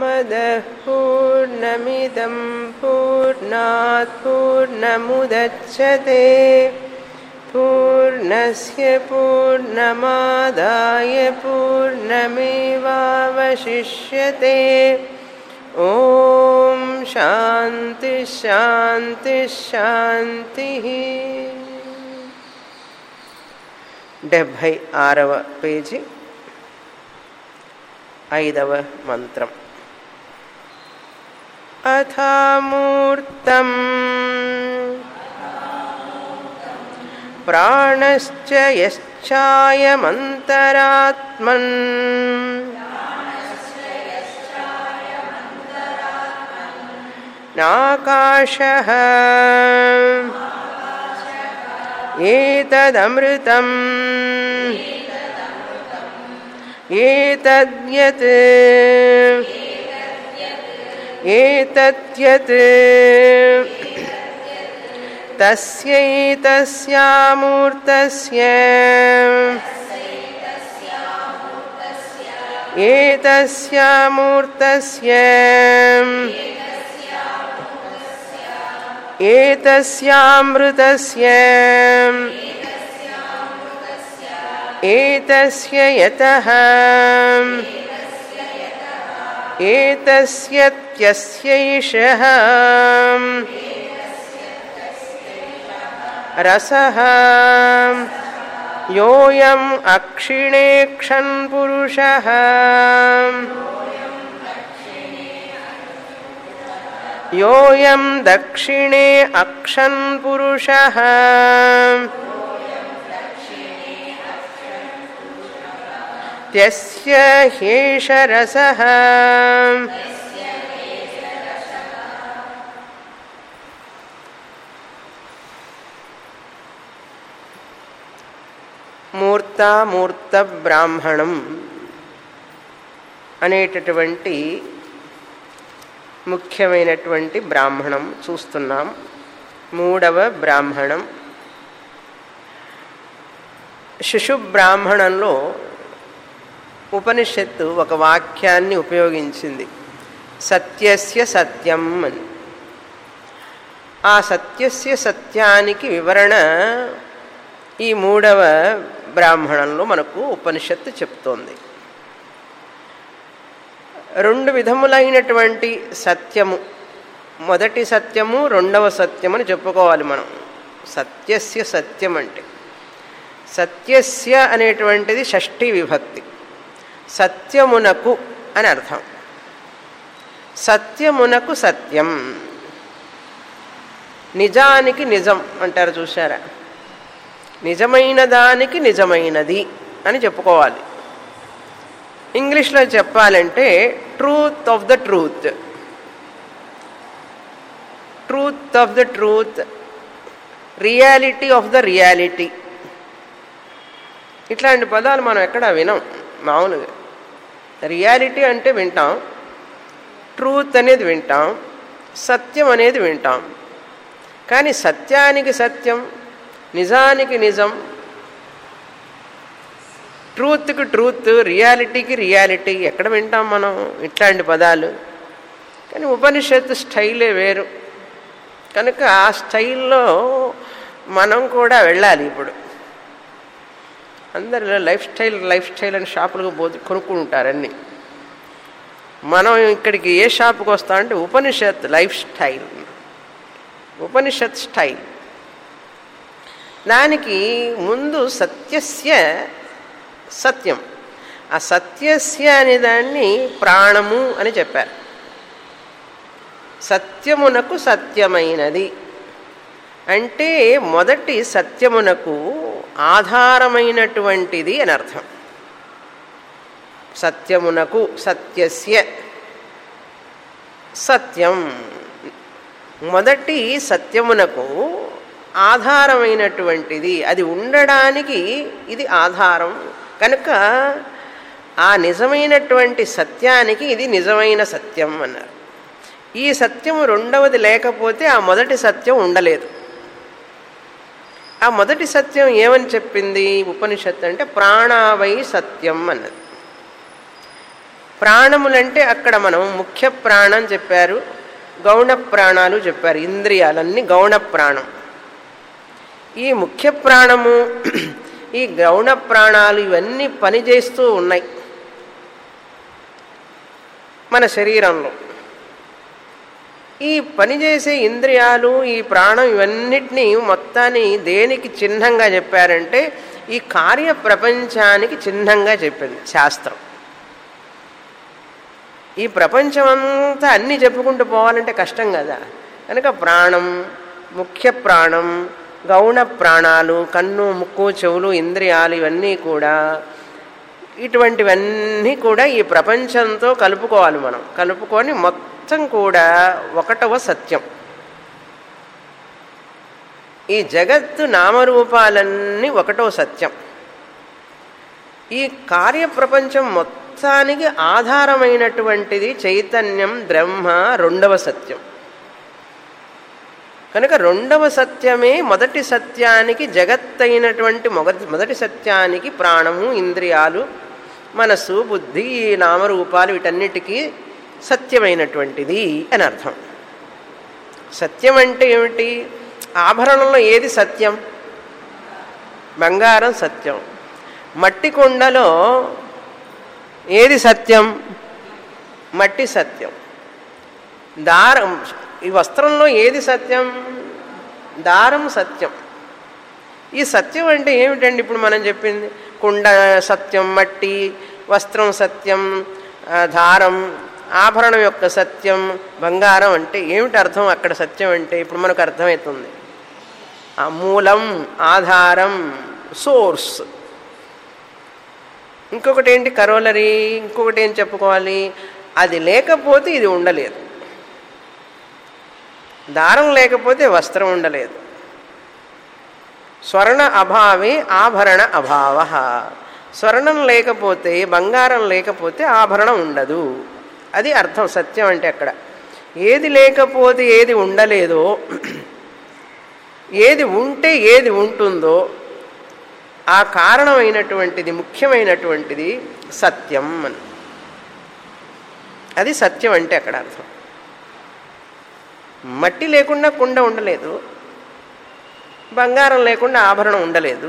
पूर्णमदः पूर्णमिदं पूर्णात् पूर्णमुदच्छते पूर्णस्य पूर्णमादाय पूर्णमेवावशिष्यते ॐ शान्तिः शान्तिः शान्तिः డెబ్భై ఆరవ పేజీ ఐదవ మంత్రం అథామూర్తం ప్రాణశ్చ యశ్చాయమంతరాత్మన్ నాకాశः एतदमृतम् एतद्यत् एतद्यत् तस्यैतस्यामूर्तस्य एतस्यामूर्तस्य एतस्यामृतस्य एतस्य यतः एतस्यत्यस्यैषः रसः योऽयम् अक्षिणे क्षन्पुरुषः योऽयं दक्षिणे अक्षन्पुरुषः त्यस्य ह्येष रसः మూర్తామూర్త బ్రాహ్మణం అనేటటువంటి ముఖ్యమైనటువంటి బ్రాహ్మణం చూస్తున్నాం మూడవ బ్రాహ్మణం శిశు బ్రాహ్మణంలో ఉపనిషత్తు ఒక వాక్యాన్ని ఉపయోగించింది సత్యస్య సత్యం అని ఆ సత్యస్య సత్యానికి వివరణ ఈ మూడవ బ్రాహ్మణంలో మనకు ఉపనిషత్తు చెప్తోంది రెండు విధములైనటువంటి సత్యము మొదటి సత్యము రెండవ సత్యం అని చెప్పుకోవాలి మనం సత్యస్య సత్యం అంటే సత్యస్య అనేటువంటిది షష్ఠీ విభక్తి సత్యమునకు అని అర్థం సత్యమునకు సత్యం నిజానికి నిజం అంటారు చూసారా నిజమైన దానికి నిజమైనది అని చెప్పుకోవాలి ఇంగ్లీష్లో చెప్పాలంటే truth of the truth truth of the truth reality of the reality ఇట్లాంటి పదాలు మనం ఎక్కడ వినం మామూలుగా రియాలిటీ అంటే వింటాం ట్రూత్ అనేది వింటాం సత్యం అనేది వింటాం కానీ సత్యానికి సత్యం నిజానికి నిజం ట్రూత్కి ట్రూత్ రియాలిటీకి రియాలిటీ ఎక్కడ వింటాం మనం ఇట్లాంటి పదాలు కానీ ఉపనిషత్తు స్టైలే వేరు కనుక ఆ స్టైల్లో మనం కూడా వెళ్ళాలి ఇప్పుడు అందరు లైఫ్ స్టైల్ లైఫ్ స్టైల్ అని షాపులకు పోతే కొనుక్కుంటారన్నీ మనం ఇక్కడికి ఏ షాపుకి వస్తామంటే Upanishad life style Upanishad style దానికి ముందు సత్యస్య సత్యం ఆ సత్యస్య అనే దాన్ని ప్రాణము అని చెప్పారు సత్యమునకు సత్యమైనది అంటే మొదటి సత్యమునకు ఆధారమైనటువంటిది అని అర్థం సత్యమునకు సత్యస్య సత్యం మొదటి సత్యమునకు ఆధారమైనటువంటిది అది ఉండడానికి ఇది ఆధారం కనుక ఆ నిజమైనటువంటి సత్యానికి ఇది నిజమైన సత్యం అన్నారు ఈ సత్యము రెండవది లేకపోతే ఆ మొదటి సత్యం ఉండలేదు ఆ మొదటి సత్యం ఏమని చెప్పింది ఉపనిషత్తు అంటే ప్రాణావై సత్యం అన్నది ప్రాణములంటే అక్కడ మనం ముఖ్య ప్రాణం చెప్పారు గౌణ ప్రాణాలు చెప్పారు ఇంద్రియాలన్నీ గౌణ ప్రాణం ఈ ముఖ్య ప్రాణము ఈ గౌణ ప్రాణాలు ఇవన్నీ పనిచేస్తూ ఉన్నాయి మన శరీరంలో ఈ పనిచేసే ఇంద్రియాలు ఈ ప్రాణం ఇవన్నిటినీ మొత్తాన్ని దేనికి చిహ్నంగా చెప్పారంటే ఈ కార్య ప్రపంచానికి చిహ్నంగా చెప్పింది శాస్త్రం ఈ ప్రపంచం అంతా అన్నీ చెప్పుకుంటూ పోవాలంటే కష్టం కదా కనుక ప్రాణం ముఖ్య ప్రాణం గౌణ ప్రాణాలు కన్ను ముక్కు చెవులు ఇంద్రియాలు ఇవన్నీ కూడా ఇటువంటివన్నీ కూడా ఈ ప్రపంచంతో కలుపుకోవాలి మనం కలుపుకొని మొత్తం కూడా ఒకటవ సత్యం ఈ జగత్తు నామరూపాలన్నీ ఒకటో సత్యం ఈ కార్యప్రపంచం మొత్తానికి ఆధారమైనటువంటిది చైతన్యం బ్రహ్మ రెండవ సత్యం కనుక రెండవ సత్యమే మొదటి సత్యానికి జగత్తైనటువంటి మొదటి మొదటి సత్యానికి ప్రాణము ఇంద్రియాలు మనస్సు బుద్ధి ఈ నామరూపాలు వీటన్నిటికీ సత్యమైనటువంటిది అని అర్థం సత్యం అంటే ఏమిటి ఆభరణంలో ఏది సత్యం బంగారం సత్యం మట్టి కొండలో ఏది సత్యం మట్టి సత్యం దారం ఈ వస్త్రంలో ఏది సత్యం దారం సత్యం ఈ సత్యం అంటే ఏమిటండి ఇప్పుడు మనం చెప్పింది కుండ సత్యం మట్టి వస్త్రం సత్యం ఆ, దారం ఆభరణం యొక్క సత్యం బంగారం అంటే ఏమిటి అర్థం అక్కడ సత్యం అంటే ఇప్పుడు మనకు అర్థమవుతుంది ఆ మూలం ఆధారం సోర్స్ ఇంకొకటి ఏంటి కరోలరీ ఇంకొకటి ఏం చెప్పుకోవాలి అది లేకపోతే ఇది ఉండలేదు దారం లేకపోతే వస్త్రం ఉండలేదు స్వర్ణ అభావే ఆభరణ అభావ స్వర్ణం లేకపోతే బంగారం లేకపోతే ఆభరణం ఉండదు అది అర్థం సత్యం అంటే అక్కడ ఏది లేకపోతే ఏది ఉండలేదో ఏది ఉంటే ఏది ఉంటుందో ఆ కారణమైనటువంటిది ముఖ్యమైనటువంటిది సత్యం అని అది సత్యం అంటే అక్కడ అర్థం మట్టి లేకుండా కుండ ఉండలేదు బంగారం లేకుండా ఆభరణం ఉండలేదు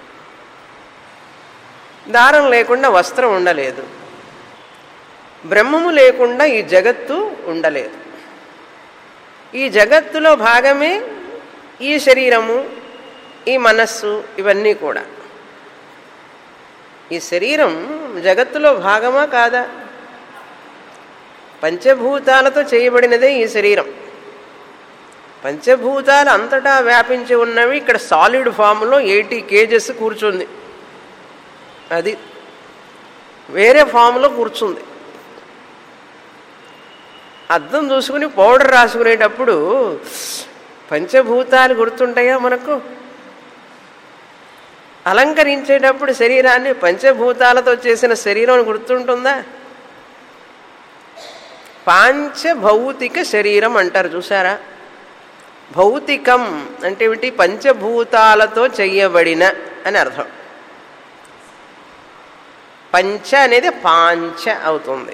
దారం లేకుండా వస్త్రం ఉండలేదు బ్రహ్మము లేకుండా ఈ జగత్తు ఉండలేదు ఈ జగత్తులో భాగమే ఈ శరీరము ఈ మనస్సు ఇవన్నీ కూడా ఈ శరీరం జగత్తులో భాగమా కాదా పంచభూతాలతో చేయబడినదే ఈ శరీరం పంచభూతాలు అంతటా వ్యాపించి ఉన్నవి ఇక్కడ సాలిడ్ ఫామ్లో ఎయిటీ కేజెస్ కూర్చుంది అది వేరే ఫామ్లో కూర్చుంది అద్దం చూసుకుని పౌడర్ రాసుకునేటప్పుడు పంచభూతాలు గుర్తుంటాయా మనకు అలంకరించేటప్పుడు శరీరాన్ని పంచభూతాలతో చేసిన శరీరం గుర్తుంటుందా పాంచభౌతిక శరీరం అంటారు చూసారా భౌతికం అంటే ఏమిటి పంచభూతాలతో చెయ్యబడిన అని అర్థం పంచ అనేది పాంచ అవుతుంది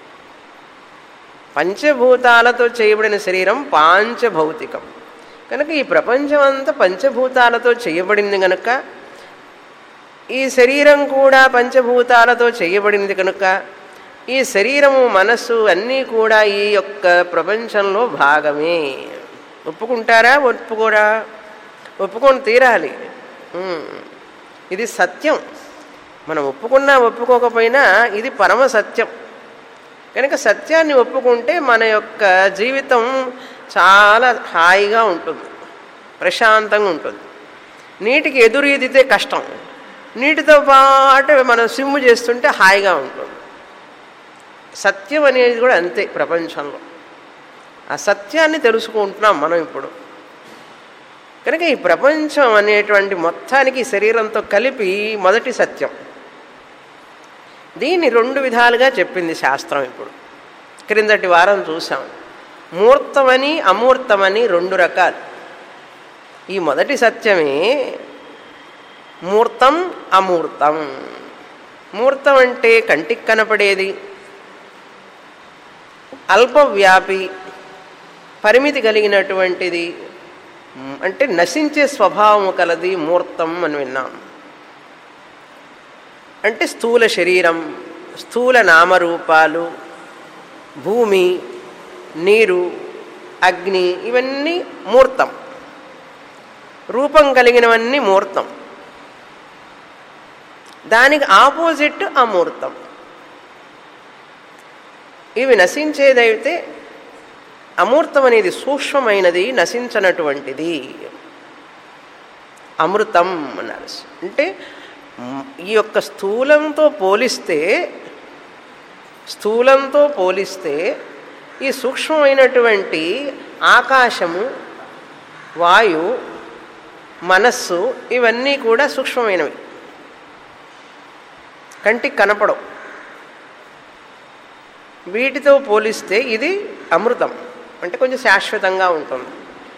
పంచభూతాలతో చేయబడిన శరీరం పాంచభౌతికం కనుక ఈ ప్రపంచం అంతా పంచభూతాలతో చేయబడింది కనుక ఈ శరీరం కూడా పంచభూతాలతో చేయబడింది కనుక ఈ శరీరము మనస్సు అన్నీ కూడా ఈ యొక్క ప్రపంచంలో భాగమే ఒప్పుకుంటారా ఒప్పుకోరా ఒప్పుకొని తీరాలి ఉమ్. ఇది సత్యం మనం ఒప్పుకున్నా ఒప్పుకోకపోయినా ఇది పరమ సత్యం కనుక సత్యాన్ని ఒప్పుకుంటే మన యొక్క జీవితం చాలా హాయిగా ఉంటుంది ప్రశాంతంగా ఉంటుంది నీటికి ఎదురు ఈదితే కష్టం నీటితో పాటు మనం సిమ్ము చేస్తుంటే హాయిగా ఉంటుంది సత్యం అనేది కూడా అంతే ప్రపంచంలో ఆ సత్యాన్ని తెలుసుకుంటున్నాం మనం ఇప్పుడు కనుక ఈ ప్రపంచం అనేటువంటి మొత్తానికి ఈ శరీరంతో కలిపి మొదటి సత్యం దీన్ని రెండు విధాలుగా చెప్పింది శాస్త్రం ఇప్పుడు క్రిందటి వారం చూసాం మూర్తమని అమూర్తమని రెండు రకాలు ఈ మొదటి సత్యమే మూర్తం అమూర్తం మూర్తం అంటే కంటికి కనపడేది అల్పవ్యాపి పరిమితి కలిగినటువంటిది మ్, అంటే నశించే స్వభావము కలది మూర్తం అని విన్నాం అంటే స్థూల శరీరం స్థూల నామరూపాలు భూమి నీరు అగ్ని ఇవన్నీ మూర్తం రూపం కలిగినవన్నీ మూర్తం దానికి ఆపోజిట్ అమూర్తం ఇవి నశించేదైతే అమూర్తం అనేది సూక్ష్మమైనది నశించనటువంటిది అమృతం అన్నారు అంటే మ్, ఈ యొక్క స్థూలంతో పోలిస్తే స్థూలంతో పోలిస్తే ఈ సూక్ష్మమైనటువంటి ఆకాశము వాయు మనస్సు ఇవన్నీ కూడా సూక్ష్మమైనవి కంటికి కనపడవు వీటితో పోలిస్తే ఇది అమృతం అంటే కొంచెం శాశ్వతంగా ఉంటుంది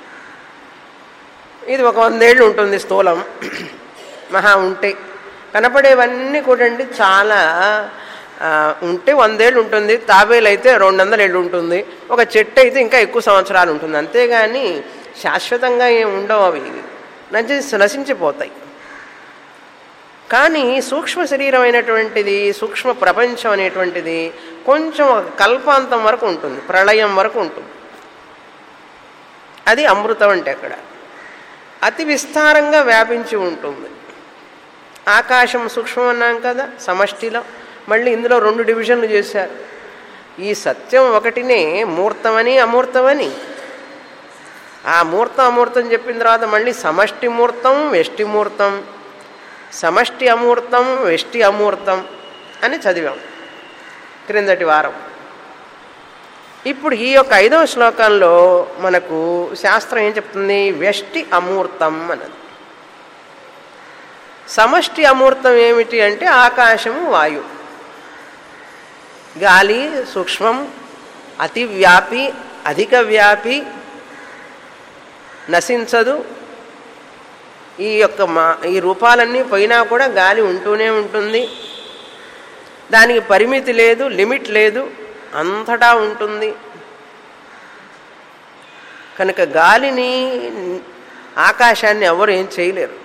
ఇది ఒక వందేళ్ళు ఉంటుంది స్థూలం మహా ఉంటే కనపడేవన్నీ కూడా అండి చాలా ఆ, ఉంటే వందేళ్ళు ఉంటుంది తాబేలు అయితే రెండు వందల ఏళ్ళు ఉంటుంది ఒక చెట్టు అయితే ఇంకా ఎక్కువ సంవత్సరాలు ఉంటుంది అంతేగాని శాశ్వతంగా ఏం ఉండవు అవి నశి నశించిపోతాయి కానీ సూక్ష్మ శరీరం అయినటువంటిది సూక్ష్మ ప్రపంచం అనేటువంటిది కొంచెం ఒక కల్పాంతం వరకు ఉంటుంది ప్రళయం వరకు ఉంటుంది అది అమృతం అంటే అక్కడ అతి విస్తారంగా వ్యాపించి ఉంటుంది ఆకాశం సూక్ష్మం అన్నాం కదా సమష్టిలో మళ్ళీ ఇందులో రెండు డివిజన్లు చేశారు ఈ సత్యం ఒకటినే మూర్తమని అమూర్తమని ఆ మూర్తం అమూర్తం చెప్పిన తర్వాత మళ్ళీ సమష్టి మూర్తం వెష్టి మూర్తం సమష్టి అమూర్తం వెష్టి అమూర్తం అని చదివాం క్రిందటి వారం ఇప్పుడు ఈ యొక్క ఐదవ శ్లోకంలో మనకు శాస్త్రం ఏం చెప్తుంది వెష్టి అమూర్తం అన్నది సమష్టి అమూర్తం ఏమిటి అంటే ఆకాశము వాయు గాలి సూక్ష్మం అతి వ్యాపి అధిక వ్యాపి నశించదు ఈ యొక్క మా ఈ రూపాలన్నీ పోయినా కూడా గాలి ఉంటూనే ఉంటుంది దానికి పరిమితి లేదు లిమిట్ లేదు అంతటా ఉంటుంది కనుక గాలిని ఆకాశాన్ని ఎవరు ఏం చేయలేరు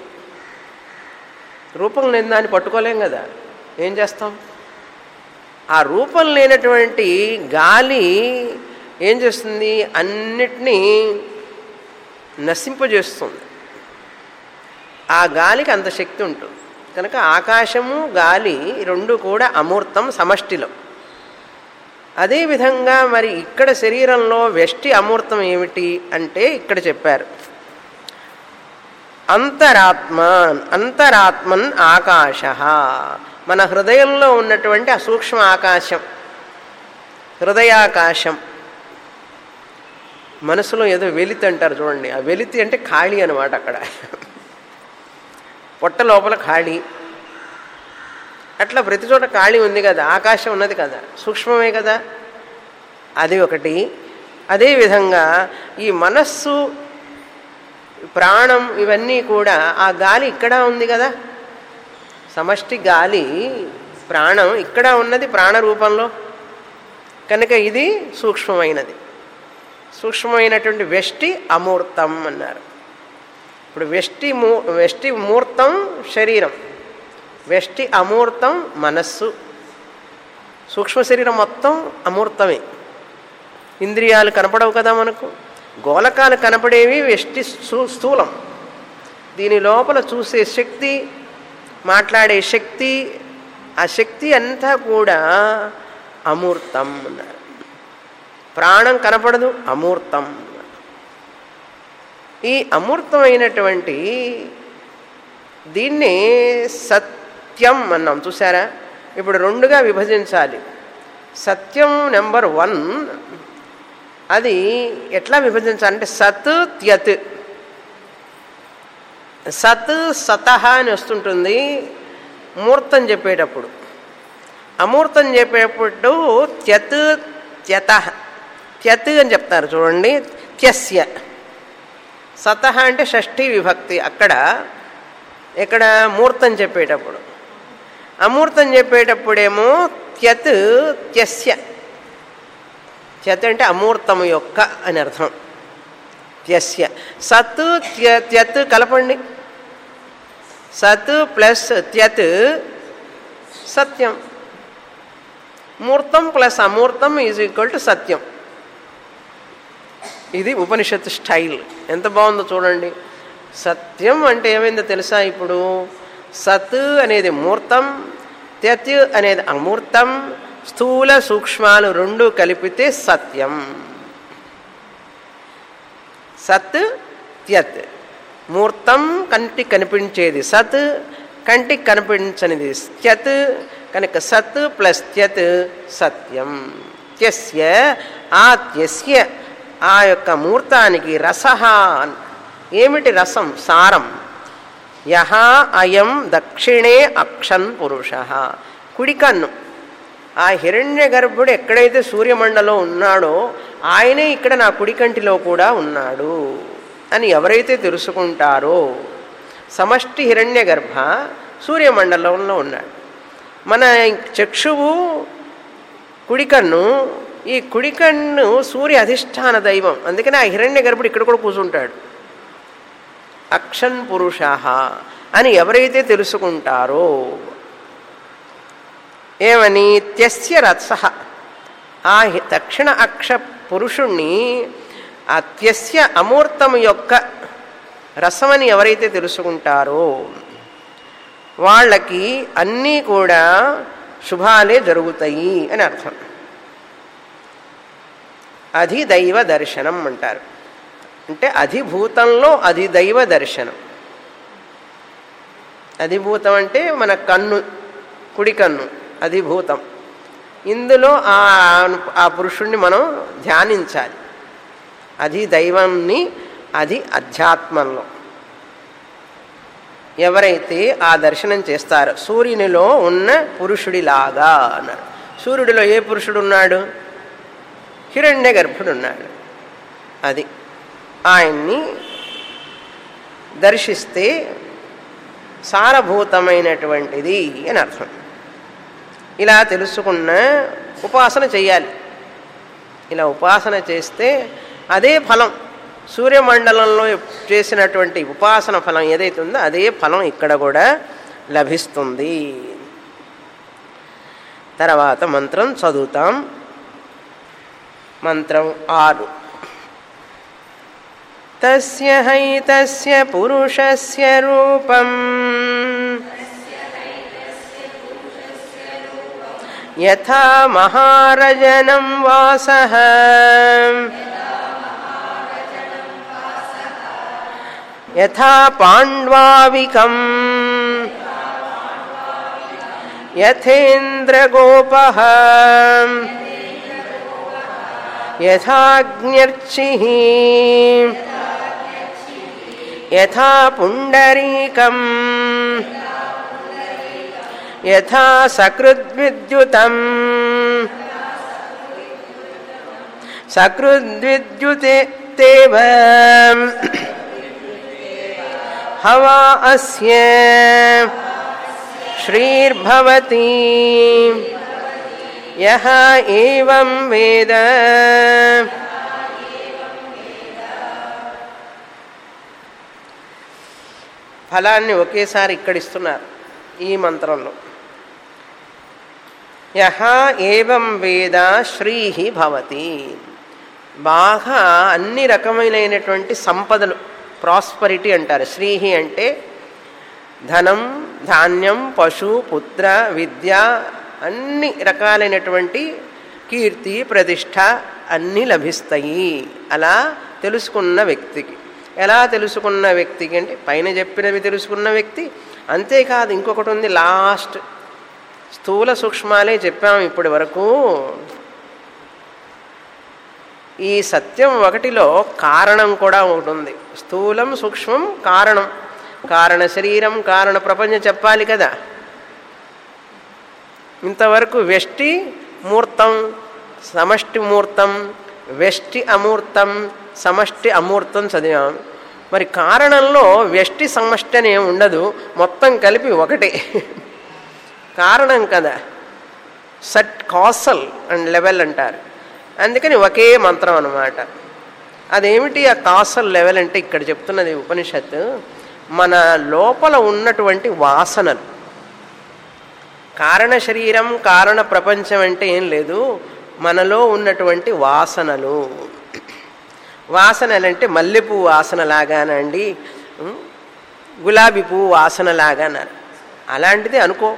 రూపం లేని దాన్ని పట్టుకోలేం కదా ఏం చేస్తాం ఆ రూపం లేనటువంటి గాలి ఏం చేస్తుంది అన్నిటినీ నశింపజేస్తుంది ఆ గాలికి అంత శక్తి ఉంటుంది కనుక ఆకాశము గాలి ఈ రెండు కూడా అమూర్తం సమష్టిలో అదేవిధంగా మరి ఇక్కడ శరీరంలో వెష్టి అమూర్తం ఏమిటి అంటే ఇక్కడ చెప్పారు అంతరాత్మ అంతరాత్మన్ ఆకాశ మన హృదయంలో ఉన్నటువంటి ఆ సూక్ష్మ ఆకాశం హృదయాకాశం మనసులో ఏదో వెలితి అంటారు చూడండి ఆ వెలితి అంటే ఖాళీ అనమాట అక్కడ పొట్ట లోపల ఖాళీ అట్లా ప్రతి చోట ఖాళీ ఉంది కదా ఆకాశం ఉన్నది కదా సూక్ష్మమే కదా అది ఒకటి అదేవిధంగా ఈ మనస్సు ప్రాణం ఇవన్నీ కూడా ఆ గాలి ఇక్కడ ఉంది కదా సమష్టి గాలి ప్రాణం ఇక్కడ ఉన్నది ప్రాణ రూపంలో కనుక ఇది సూక్ష్మమైనది సూక్ష్మమైనటువంటి వెష్టి అమూర్తం అన్నారు ఇప్పుడు వెష్టి మూ వెష్టి మూర్తం శరీరం వెష్టి అమూర్తం మనస్సు సూక్ష్మ శరీరం మొత్తం అమూర్తమే ఇంద్రియాలు కనపడవు కదా మనకు గోలకాలు కనపడేవి వెష్టి స్థూ- స్థూలం దీని లోపల చూసే శక్తి మాట్లాడే శక్తి ఆ శక్తి అంతా కూడా అమూర్తం అన్నారు ప్రాణం కనపడదు అమూర్తం ఈ అమూర్తమైనటువంటి దీన్ని సత్యం అన్నాం చూసారా ఇప్పుడు రెండుగా విభజించాలి సత్యం నెంబర్ వన్ అది ఎట్లా విభజించాలంటే సత్ త్యత్ సత్ సతహ అని వస్తుంటుంది మూర్తం చెప్పేటప్పుడు అమూర్తం చెప్పేటప్పుడు త్యత్ త్యత త్యత్ అని చెప్తారు చూడండి త్యస్య సతహ అంటే షష్ఠీ విభక్తి అక్కడ ఇక్కడ మూర్తం చెప్పేటప్పుడు అమూర్తం చెప్పేటప్పుడేమో త్యత్ త్యస్య త్యత్ అంటే అమూర్తము యొక్క అని అర్థం త్యస్య సత్ త్య త్యత్ కలపండి సత్ ప్లస్ త్యత్ సత్యం మూర్తం ప్లస్ అమూర్తం ఈజ్ ఈక్వల్ టు సత్యం ఇది ఉపనిషత్తు స్టైల్ ఎంత బాగుందో చూడండి సత్యం అంటే ఏమైందో తెలుసా ఇప్పుడు సత్ అనేది మూర్తం త్యత్ అనేది అమూర్తం స్థూల సూక్ష్మాలు రెండు కలిపితే సత్యం సత్ త్యత్ మూర్తం కంటికి కనిపించేది సత్ కంటికి కనిపించనిది త్యత్ కనుక సత్ ప్లస్ త్యత్ సత్యం త్యస్య ఆ త్యస్య ఆ యొక్క మూర్తానికి రసహ ఏమిటి రసం సారం యహ అయం దక్షిణే అక్షన్ పురుష కుడికన్ను ఆ హిరణ్య గర్భుడు ఎక్కడైతే సూర్యమండలం ఉన్నాడో ఆయనే ఇక్కడ నా కుడికంటిలో కూడా ఉన్నాడు అని ఎవరైతే తెలుసుకుంటారో సమష్టి హిరణ్య గర్భ సూర్యమండలంలో ఉన్నాడు మన చక్షువు కుడికన్ను ఈ కుడికన్ను సూర్య అధిష్టాన దైవం అందుకని ఆ హిరణ్య గర్భుడు ఇక్కడ కూడా కూర్చుంటాడు అక్షన్ పురుష అని ఎవరైతే తెలుసుకుంటారో ఏమని త్యస్య రత్స ఆ దక్షిణ అక్ష పురుషుణ్ణి ఆ త్యస్య అమూర్తం యొక్క రసమని ఎవరైతే తెలుసుకుంటారో వాళ్ళకి అన్నీ కూడా శుభాలే జరుగుతాయి అని అర్థం అధిదైవ దర్శనం అంటారు అంటే అధిభూతంలో అధిదైవ దర్శనం అధిభూతం అంటే మన కన్ను కుడి కన్ను అధిభూతం ఇందులో ఆ ఆ పురుషుణ్ణి మనం ధ్యానించాలి అది దైవాన్ని అది అధ్యాత్మంలో ఎవరైతే ఆ దర్శనం చేస్తారో సూర్యునిలో ఉన్న పురుషుడిలాగా అన్నారు సూర్యుడిలో ఏ పురుషుడు ఉన్నాడు హిరణ్య గర్భుడు ఉన్నాడు అది ఆయన్ని దర్శిస్తే సారభూతమైనటువంటిది అని అర్థం ఇలా తెలుసుకున్న ఉపాసన చేయాలి ఇలా ఉపాసన చేస్తే అదే ఫలం సూర్యమండలంలో చేసినటువంటి ఉపాసన ఫలం ఏదైతే ఉందో అదే ఫలం ఇక్కడ కూడా లభిస్తుంది తర్వాత మంత్రం చదువుతాం మంత్రం ఆరు తస్య హైతస్య పురుషస్య రూపం యథా మహారజనం వాసః యథా పాండ్వావికం యథేంద్రగోపః యథాగ్న్యర్చిః యథా పుండరీకం యథా సకృద్విద్యుతం సకృద్విద్యుతేవ హవా అస్య శ్రీర్భవతి యహ ఏవం వేద ఫలాన్ని ఒకేసారి ఇక్కడ ఇస్తున్నారు ఈ మంత్రంలో యహ ఏవం వేద శ్రీహి భవతి బాగా అన్ని రకమైనటువంటి సంపదలు ప్రాస్పరిటీ అంటారు శ్రీహి అంటే ధనం ధాన్యం పశు పుత్ర విద్య అన్ని రకాలైనటువంటి కీర్తి ప్రతిష్ట అన్నీ లభిస్తాయి అలా తెలుసుకున్న వ్యక్తికి ఎలా తెలుసుకున్న వ్యక్తికి అంటే పైన చెప్పినవి తెలుసుకున్న వ్యక్తి అంతేకాదు ఇంకొకటి ఉంది లాస్ట్ స్థూల సూక్ష్మాలే చెప్పాము ఇప్పటి వరకు ఈ సత్యం ఒకటిలో కారణం కూడా ఒకటి ఉంది స్థూలం సూక్ష్మం కారణం కారణ శరీరం కారణ ప్రపంచం చెప్పాలి కదా ఇంతవరకు వెష్టి మూర్తం సమష్టి మూర్తం వెష్టి అమూర్తం సమష్టి అమూర్తం చదివాం మరి కారణంలో వెష్టి సమష్టి అని ఏమి ఉండదు మొత్తం కలిపి ఒకటే కారణం కదా సట్ కాసల్ అండ్ లెవెల్ అంటారు అందుకని ఒకే మంత్రం అన్నమాట అదేమిటి ఆ కాసల్ లెవెల్ అంటే ఇక్కడ చెప్తున్నది ఉపనిషత్తు మన లోపల ఉన్నటువంటి వాసనలు కారణ శరీరం కారణ ప్రపంచం అంటే ఏం లేదు మనలో ఉన్నటువంటి వాసనలు వాసనలు అంటే మల్లెపువ్వు వాసన లాగానండి ఉం? గులాబీ పువ్వు వాసన లాగాన్నారు అలాంటిది అనుకో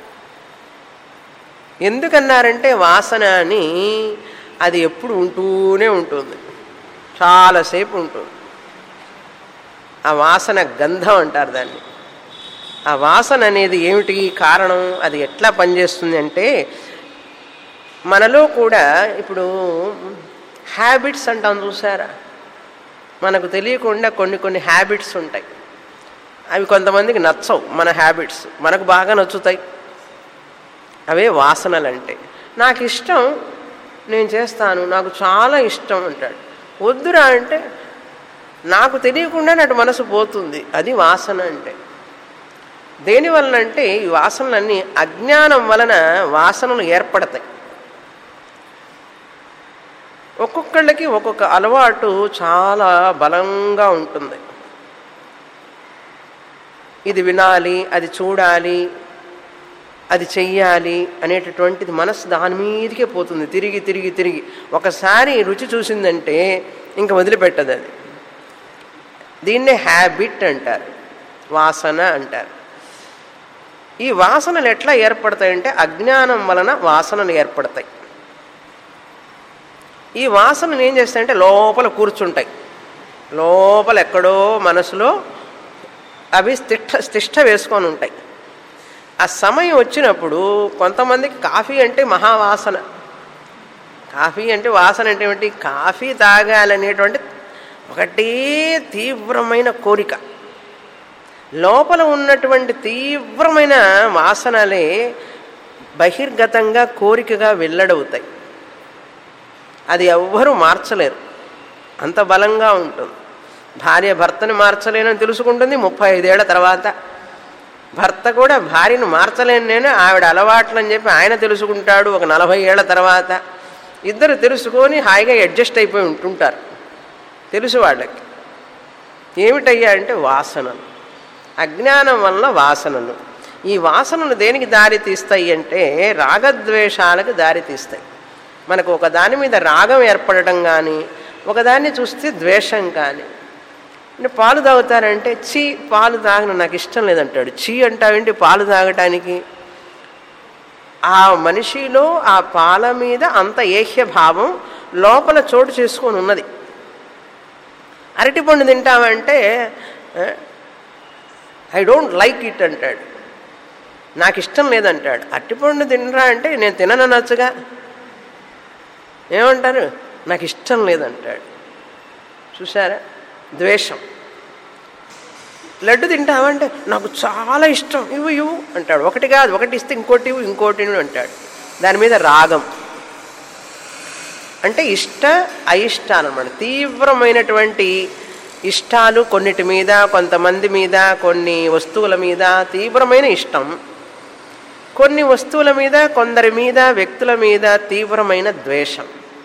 ఎందుకన్నారంటే వాసన అని అది ఎప్పుడు ఉంటూనే ఉంటుంది చాలాసేపు ఉంటుంది ఆ వాసన గంధం అంటారు దాన్ని ఆ వాసన అనేది ఏమిటి కారణం అది ఎట్లా పనిచేస్తుంది అంటే మనలో కూడా ఇప్పుడు హ్యాబిట్స్ అంటాం చూసారా మనకు తెలియకుండా కొన్ని కొన్ని హ్యాబిట్స్ ఉంటాయి అవి కొంతమందికి నచ్చవు మన హ్యాబిట్స్ మనకు బాగా నచ్చుతాయి అవే వాసనలు అంటే నాకు ఇష్టం నేను చేస్తాను నాకు చాలా ఇష్టం అంటాడు వద్దురా అంటే నాకు తెలియకుండా నాటి మనసు పోతుంది అది వాసన అంటే దేని వలన అంటే ఈ వాసనలన్నీ అజ్ఞానం వలన వాసనలు ఏర్పడతాయి ఒక్కొక్కళ్ళకి ఒక్కొక్క అలవాటు చాలా బలంగా ఉంటుంది ఇది వినాలి అది చూడాలి అది చెయ్యాలి అనేటటువంటిది మనసు దాని మీదకే పోతుంది తిరిగి తిరిగి తిరిగి ఒకసారి రుచి చూసిందంటే ఇంకా వదిలిపెట్టదు అది దీన్నే హ్యాబిట్ అంటారు వాసన అంటారు ఈ వాసనలు ఎట్లా ఏర్పడతాయంటే అజ్ఞానం వలన వాసనలు ఏర్పడతాయి ఈ వాసనలు ఏం చేస్తాయంటే లోపల కూర్చుంటాయి లోపల ఎక్కడో మనసులో అవి తిష్ట తిష్ట వేసుకొని ఉంటాయి ఆ సమయం వచ్చినప్పుడు కొంతమందికి కాఫీ అంటే మహావాసన కాఫీ అంటే వాసన అంటే ఏమిటి కాఫీ తాగాలనేటువంటి ఒకటే తీవ్రమైన కోరిక లోపల ఉన్నటువంటి తీవ్రమైన వాసనలే బహిర్గతంగా కోరికగా వెల్లడవుతాయి అది ఎవ్వరూ మార్చలేరు అంత బలంగా ఉంటుంది భార్య భర్తని మార్చలేనని తెలుసుకుంటుంది ముప్పై ఐదేళ్ల తర్వాత భర్త కూడా భార్యను మార్చలేను నేను ఆవిడ అలవాట్లు అని చెప్పి ఆయన తెలుసుకుంటాడు ఒక నలభై ఏళ్ల తర్వాత ఇద్దరు తెలుసుకొని హాయిగా అడ్జస్ట్ అయిపోయి ఉంటుంటారు తెలుసు వాళ్ళకి ఏమిటయ్యా అంటే వాసనలు అజ్ఞానం వల్ల వాసనలు ఈ వాసనలు దేనికి దారి తీస్తాయి అంటే రాగద్వేషాలకు దారి తీస్తాయి మనకు ఒక దాని మీద రాగం ఏర్పడటం కానీ ఒకదాన్ని చూస్తే ద్వేషం కానీ అంటే పాలు తాగుతారంటే చీ పాలు తాగను నాకు ఇష్టం లేదంటాడు చీ అంటావేంటి పాలు తాగటానికి ఆ మనిషిలో ఆ పాల మీద అంత ఏహ్య భావం లోపల చోటు చేసుకొని ఉన్నది అరటిపండు తింటామంటే ఐ డోంట్ లైక్ ఇట్ అంటాడు నాకు ఇష్టం లేదంటాడు అరటిపండు తినరా అంటే నేను తిననొచ్చుగా ఏమంటారు నాకు ఇష్టం లేదంటాడు చూసారా ద్వేషం లడ్డు తింటావంటే నాకు చాలా ఇష్టం ఇవ్వు ఇవ్వు అంటాడు ఒకటి కాదు ఒకటి ఇస్తే ఇంకోటి ఇవ్వు ఇంకోటి ఇవ్వు అంటాడు దాని మీద రాగం అంటే ఇష్ట అయిష్టాలు అనమాట తీవ్రమైనటువంటి ఇష్టాలు కొన్నిటి మీద కొంతమంది మీద కొన్ని వస్తువుల మీద తీవ్రమైన ఇష్టం కొన్ని వస్తువుల మీద కొందరి మీద వ్యక్తుల మీద తీవ్రమైన ద్వేషం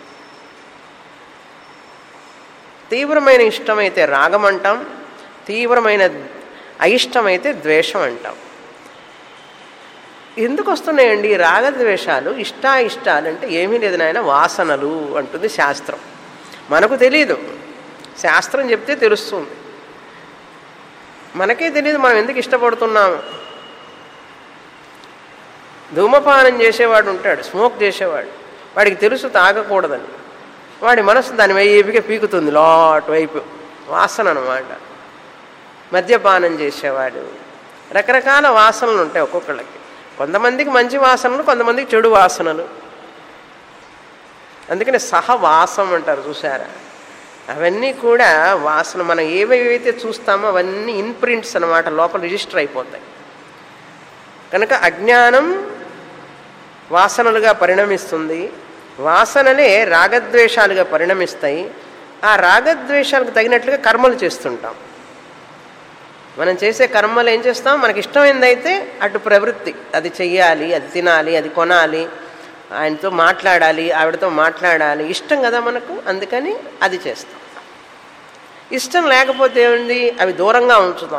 తీవ్రమైన ఇష్టమైతే రాగం అంటాం తీవ్రమైన అయిష్టమైతే ద్వేషం అంటాం ఎందుకు వస్తున్నాయండి ఈ రాగద్వేషాలు ఇష్టాయిష్టాలు అంటే ఏమీ లేదు నాయన వాసనలు అంటుంది శాస్త్రం మనకు తెలియదు శాస్త్రం చెప్తే తెలుస్తుంది మనకే తెలియదు మనం ఎందుకు ఇష్టపడుతున్నాము ధూమపానం చేసేవాడు ఉంటాడు స్మోక్ చేసేవాడు వాడికి తెలుసు తాగకూడదని వాడి మనసు దాని వైపుగా పీకుతుంది లాట్ వైపు వాసన అనమాట మద్యపానం చేసేవాడు రకరకాల వాసనలు ఉంటాయి ఒక్కొక్కళ్ళకి కొంతమందికి మంచి వాసనలు కొంతమందికి చెడు వాసనలు అందుకని సహవాసం అంటారు చూసారా అవన్నీ కూడా వాసన మనం ఏవేవైతే చూస్తామో అవన్నీ ఇన్ప్రింట్స్ అనమాట లోపల రిజిస్టర్ అయిపోతాయి కనుక అజ్ఞానం వాసనలుగా పరిణమిస్తుంది వాసనలే రాగద్వేషాలుగా పరిణమిస్తాయి ఆ రాగద్వేషాలకు తగినట్లుగా కర్మలు చేస్తుంటాం మనం చేసే కర్మలు ఏం చేస్తాం మనకి ఇష్టమైందైతే అటు ప్రవృత్తి అది చెయ్యాలి అది తినాలి అది కొనాలి ఆయనతో మాట్లాడాలి ఆవిడతో మాట్లాడాలి ఇష్టం కదా మనకు అందుకని అది చేస్తాం ఇష్టం లేకపోతే ఏముంది అవి దూరంగా ఉంచుతాం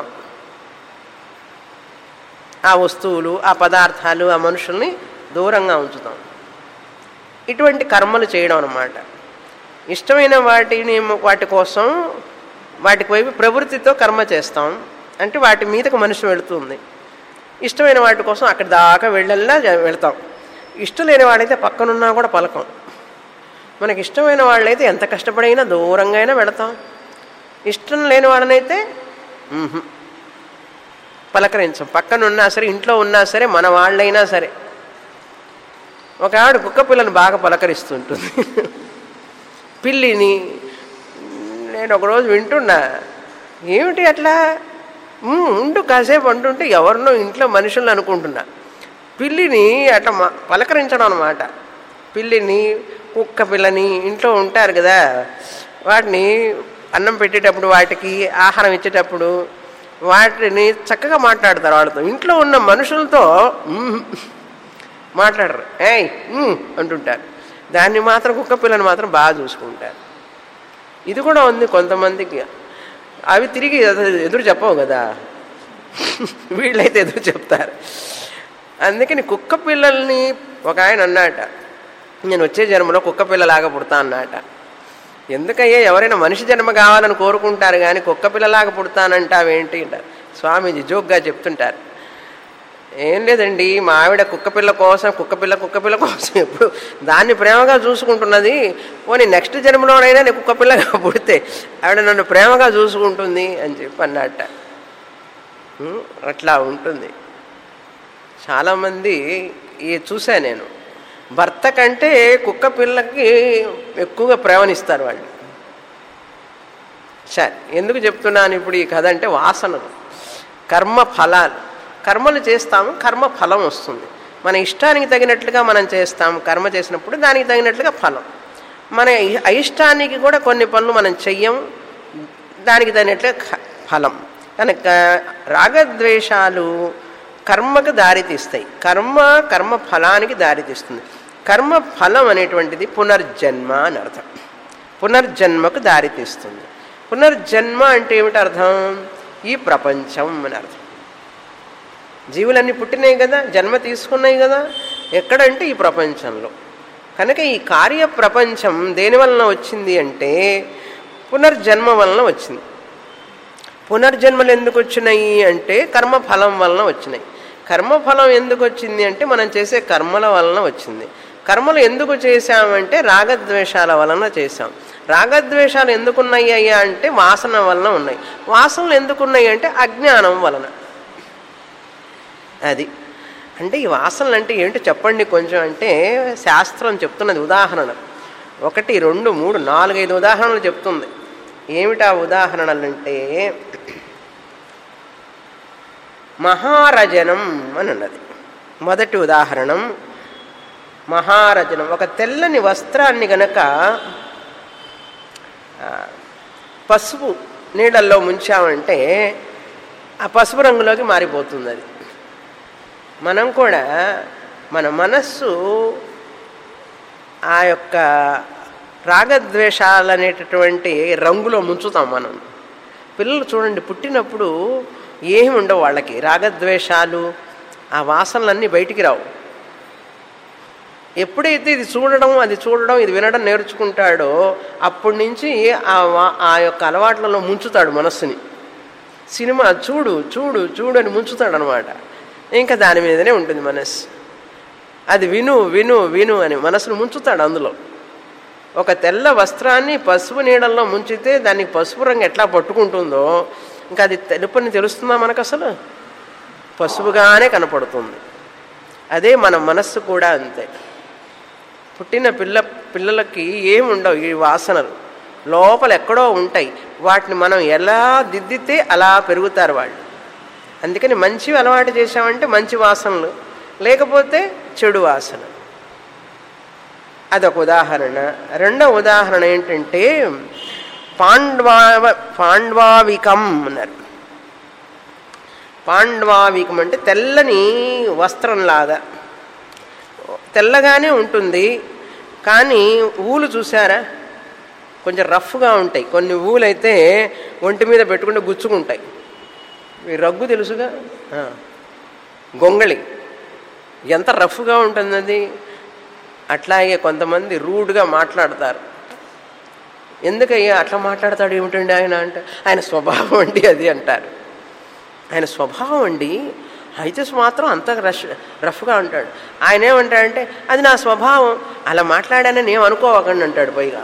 ఆ వస్తువులు ఆ పదార్థాలు ఆ మనుషుల్ని దూరంగా ఉంచుతాం ఇటువంటి కర్మలు చేయడం అన్నమాట ఇష్టమైన వాటిని వాటి కోసం వాటికి వైపు ప్రవృత్తితో కర్మ చేస్తాం అంటే వాటి మీదకు మనిషి వెళుతుంది ఇష్టమైన వాటి కోసం అక్కడి దాకా వెళ్ళల్లా జ- వెళ్తాం ఇష్టం లేని వాడైతే పక్కనున్నా కూడా పలకం మనకి ఇష్టమైన వాళ్ళైతే ఎంత కష్టపడైనా దూరంగా అయినా వెళతాం ఇష్టం లేని వాడనైతే మ్హూ. పలకరించం పక్కన ఉన్నా సరే ఇంట్లో ఉన్నా సరే మన వాళ్ళైనా సరే ఒక ఆవిడ కుక్క పిల్లని బాగా పలకరిస్తుంటుంది పిల్లిని నేను ఒకరోజు వింటున్నా ఏమిటి అట్లా "ఉమ్, ఉండు కాసేపు అంటుంటే ఎవరినో ఇంట్లో మనుషులను అనుకుంటున్నా పిల్లిని అట్లా మ- పలకరించడం అనమాట పిల్లిని కుక్క పిల్లని ఇంట్లో ఉంటారు కదా వాటిని అన్నం పెట్టేటప్పుడు వాటికి ఆహారం ఇచ్చేటప్పుడు వాటిని చక్కగా మాట్లాడతారు వాళ్ళతో ఇంట్లో ఉన్న మనుషులతో "ఉమ్, మాట్లాడరు ఏయ్ ఉమ్" అంటుంటారు దాన్ని మాత్రం కుక్క పిల్లని మాత్రం బాగా చూసుకుంటారు ఇది కూడా ఉంది కొంతమందికి అవి తిరిగి ఎదు- ఎదురు చెప్పవు కదా వీళ్ళైతే ఎదురు చెప్తారు అందుకని కుక్క పిల్లల్ని ఒక ఆయన అన్నాట నేను వచ్చే జన్మలో కుక్క పిల్లలాగా పుడతా అన్నాట ఎందుకయ్యా ఎవరైనా మనిషి జన్మ కావాలని కోరుకుంటారు కానీ కుక్క పిల్లలాగా పుడతానంటావేంటి అంటారు స్వామీజీ జోక్గా చెప్తుంటారు ఏం లేదండి మా ఆవిడ కుక్కపిల్ల కోసం కుక్కపిల్ల కుక్కపిల్ల కోసం ఎప్పుడు దాన్ని ప్రేమగా చూసుకుంటున్నది పోనీ నెక్స్ట్ జన్మలోనైనా నేను కుక్కపిల్లగా పుడితే ఆవిడ నన్ను ప్రేమగా చూసుకుంటుంది అని చెప్పి అన్నట్ట ఉం, అట్లా ఉంటుంది చాలామంది ఈ చూసా నేను భర్త కంటే కుక్క పిల్లకి ఎక్కువగా ప్రేమనిస్తారు వాళ్ళు సరే ఎందుకు చెప్తున్నాను ఇప్పుడు ఈ కథ అంటే వాసనలు కర్మ ఫలాలు కర్మలు చేస్తాము కర్మ ఫలం వస్తుంది మన ఇష్టానికి తగినట్లుగా మనం చేస్తాం కర్మ చేసినప్పుడు దానికి తగినట్లుగా ఫలం మన ఇ- అయిష్టానికి కూడా కొన్ని పనులు మనం చెయ్యం దానికి తగినట్లుగా ఖ- ఫలం కనుక రాగద్వేషాలు కర్మకు దారితీస్తాయి కర్మ కర్మ ఫలానికి దారితీస్తుంది కర్మ ఫలం అనేటువంటిది పునర్జన్మ అని అర్థం పునర్జన్మకు దారితీస్తుంది పునర్జన్మ అంటే ఏమిటి అర్థం ఈ ప్రపంచం అని అర్థం జీవులన్నీ పుట్టినాయి కదా జన్మ తీసుకున్నాయి కదా ఎక్కడంటే ఈ ప్రపంచంలో కనుక ఈ కార్య ప్రపంచం దేని వలన వచ్చింది అంటే పునర్జన్మ వలన వచ్చింది పునర్జన్మలు ఎందుకు వచ్చినాయి అంటే కర్మఫలం వలన వచ్చినాయి కర్మఫలం ఎందుకు వచ్చింది అంటే మనం చేసే కర్మల వలన వచ్చింది కర్మలు ఎందుకు చేశామంటే రాగద్వేషాల వలన చేశాం రాగద్వేషాలు ఎందుకున్నాయి అయ్యా అంటే వాసన వలన ఉన్నాయి వాసనలు ఎందుకున్నాయి అంటే అజ్ఞానం వలన అది అంటే ఈ వాసనలు అంటే ఏంటో చెప్పండి కొంచెం అంటే శాస్త్రం చెప్తున్నది ఉదాహరణ ఒకటి రెండు మూడు నాలుగైదు ఉదాహరణలు చెప్తుంది ఏమిటా ఉదాహరణలు అంటే మహారజనం అని ఉన్నది మొదటి ఉదాహరణం మహారజనం ఒక తెల్లని వస్త్రాన్ని గనక ఆ, పసుపు నీళ్ళల్లో ముంచామంటే ఆ పసుపు రంగులోకి మారిపోతుంది అది మనం కూడా మన మనస్సు ఆ యొక్క రాగద్వేషాలు అనేటటువంటి రంగులో ముంచుతాం మనం పిల్లలు చూడండి పుట్టినప్పుడు ఏమి ఉండవు వాళ్ళకి రాగద్వేషాలు ఆ వాసనలన్నీ బయటికి రావు ఎప్పుడైతే ఇది చూడడం అది చూడడం ఇది వినడం నేర్చుకుంటాడో అప్పటి నుంచి ఆ వా- ఆ యొక్క అలవాట్లలో ముంచుతాడు మనస్సుని సినిమా చూడు చూడు చూడు అని ముంచుతాడు అనమాట ఇంకా దాని మీదనే ఉంటుంది మనస్సు అది విను విను విను అని మనసును ముంచుతాడు అందులో ఒక తెల్ల వస్త్రాన్ని పసుపు నీడల్లో ముంచితే దానికి పసుపు రంగు ఎట్లా పట్టుకుంటుందో ఇంకా అది తెలుపని తెలుస్తుందా మనకు అసలు పసుపుగానే కనపడుతుంది అదే మన మనస్సు కూడా అంతే పుట్టిన పిల్ల పిల్లలకి ఏముండవు ఈ వాసనలు లోపల ఎక్కడో ఉంటాయి వాటిని మనం ఎలా దిద్దితే అలా పెరుగుతారు వాళ్ళు అందుకని మంచివి అలవాటు చేశామంటే మంచి వాసనలు లేకపోతే చెడు వాసన అదొక ఉదాహరణ రెండవ ఉదాహరణ ఏంటంటే పాండ్వావ పాండ్వావికం అన్నారు పాండ్వావికం అంటే తెల్లని వస్త్రంలాగా తెల్లగానే ఉంటుంది కానీ ఊలు చూసారా కొంచెం రఫ్గా ఉంటాయి కొన్ని ఊలైతే ఒంటి మీద పెట్టుకుంటే గుచ్చుకుంటాయి ఈ రగ్గు తెలుసుగా ఆ. గొంగళి ఎంత రఫ్గా ఉంటుంది అది అట్లాగే కొంతమంది రూడ్గా మాట్లాడతారు ఎందుకయ్యా అట్లా మాట్లాడతాడు ఏమిటండి ఆయన అంటే ఆయన స్వభావం అండి అది అంటారు ఆయన స్వభావం అండి అయితే మాత్రం అంత రష్ రఫ్గా ఉంటాడు ఆయన ఏమంటాడంటే అది నా స్వభావం అలా మాట్లాడానని ఏం అనుకోవకండి అంటాడు పైగా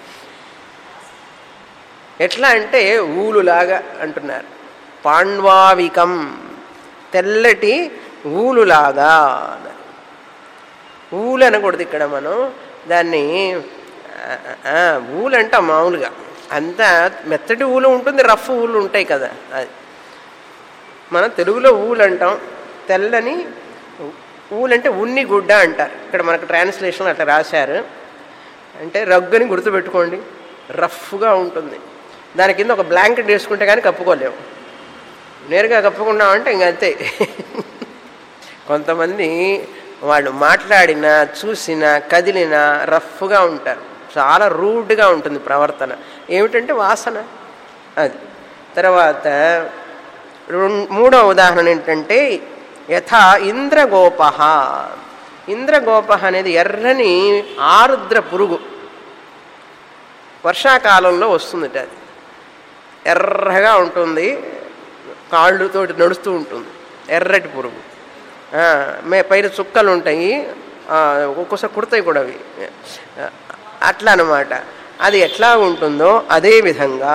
ఎట్లా అంటే ఊలులాగా అంటున్నారు పాండ్వావికం తెల్లటి ఊలులాగా అన్నారు. ఊలు అనకూడదు ఇక్కడ మనం దాన్ని ఆ, ఆ, ఊలు అంటాం మామూలుగా అంత మెత్తటి ఊలు ఉంటుంది రఫ్ ఊలు ఉంటాయి కదా అది మనం తెలుగులో ఊలు అంటాం తెల్లని ఊలు అంటే ఉన్ని గుడ్డ అంటారు ఇక్కడ మనకు ట్రాన్స్లేషన్ అట్లా రాశారు అంటే రగ్గుని గుర్తుపెట్టుకోండి రఫ్గా ఉంటుంది దాని కింద ఒక బ్లాంకెట్ వేసుకుంటే కానీ కప్పుకోలేము నేరుగా కప్పుకున్నామంటే ఇంక అంతే కొంతమంది వాళ్ళు మాట్లాడినా చూసినా కదిలినా రఫ్గా ఉంటారు చాలా రూడ్గా ఉంటుంది ప్రవర్తన ఏమిటంటే వాసన అది తర్వాత రెం- మూడో ఉదాహరణ ఏంటంటే యథా ఇంద్రగోప ఇంద్రగోప అనేది ఎర్రని ఆరుద్ర పురుగు వర్షాకాలంలో వస్తుందిట అది ఎర్రగా ఉంటుంది కాళ్ళతోటి నడుస్తూ ఉంటుంది ఎర్రటి పురుగు ఆ, మే పైన చుక్కలు ఉంటాయి ఆ, ఒక్కోసారి కుడతాయి కూడా అవి ఆ, అట్లా అనమాట అది ఎట్లా ఉంటుందో అదే విధంగా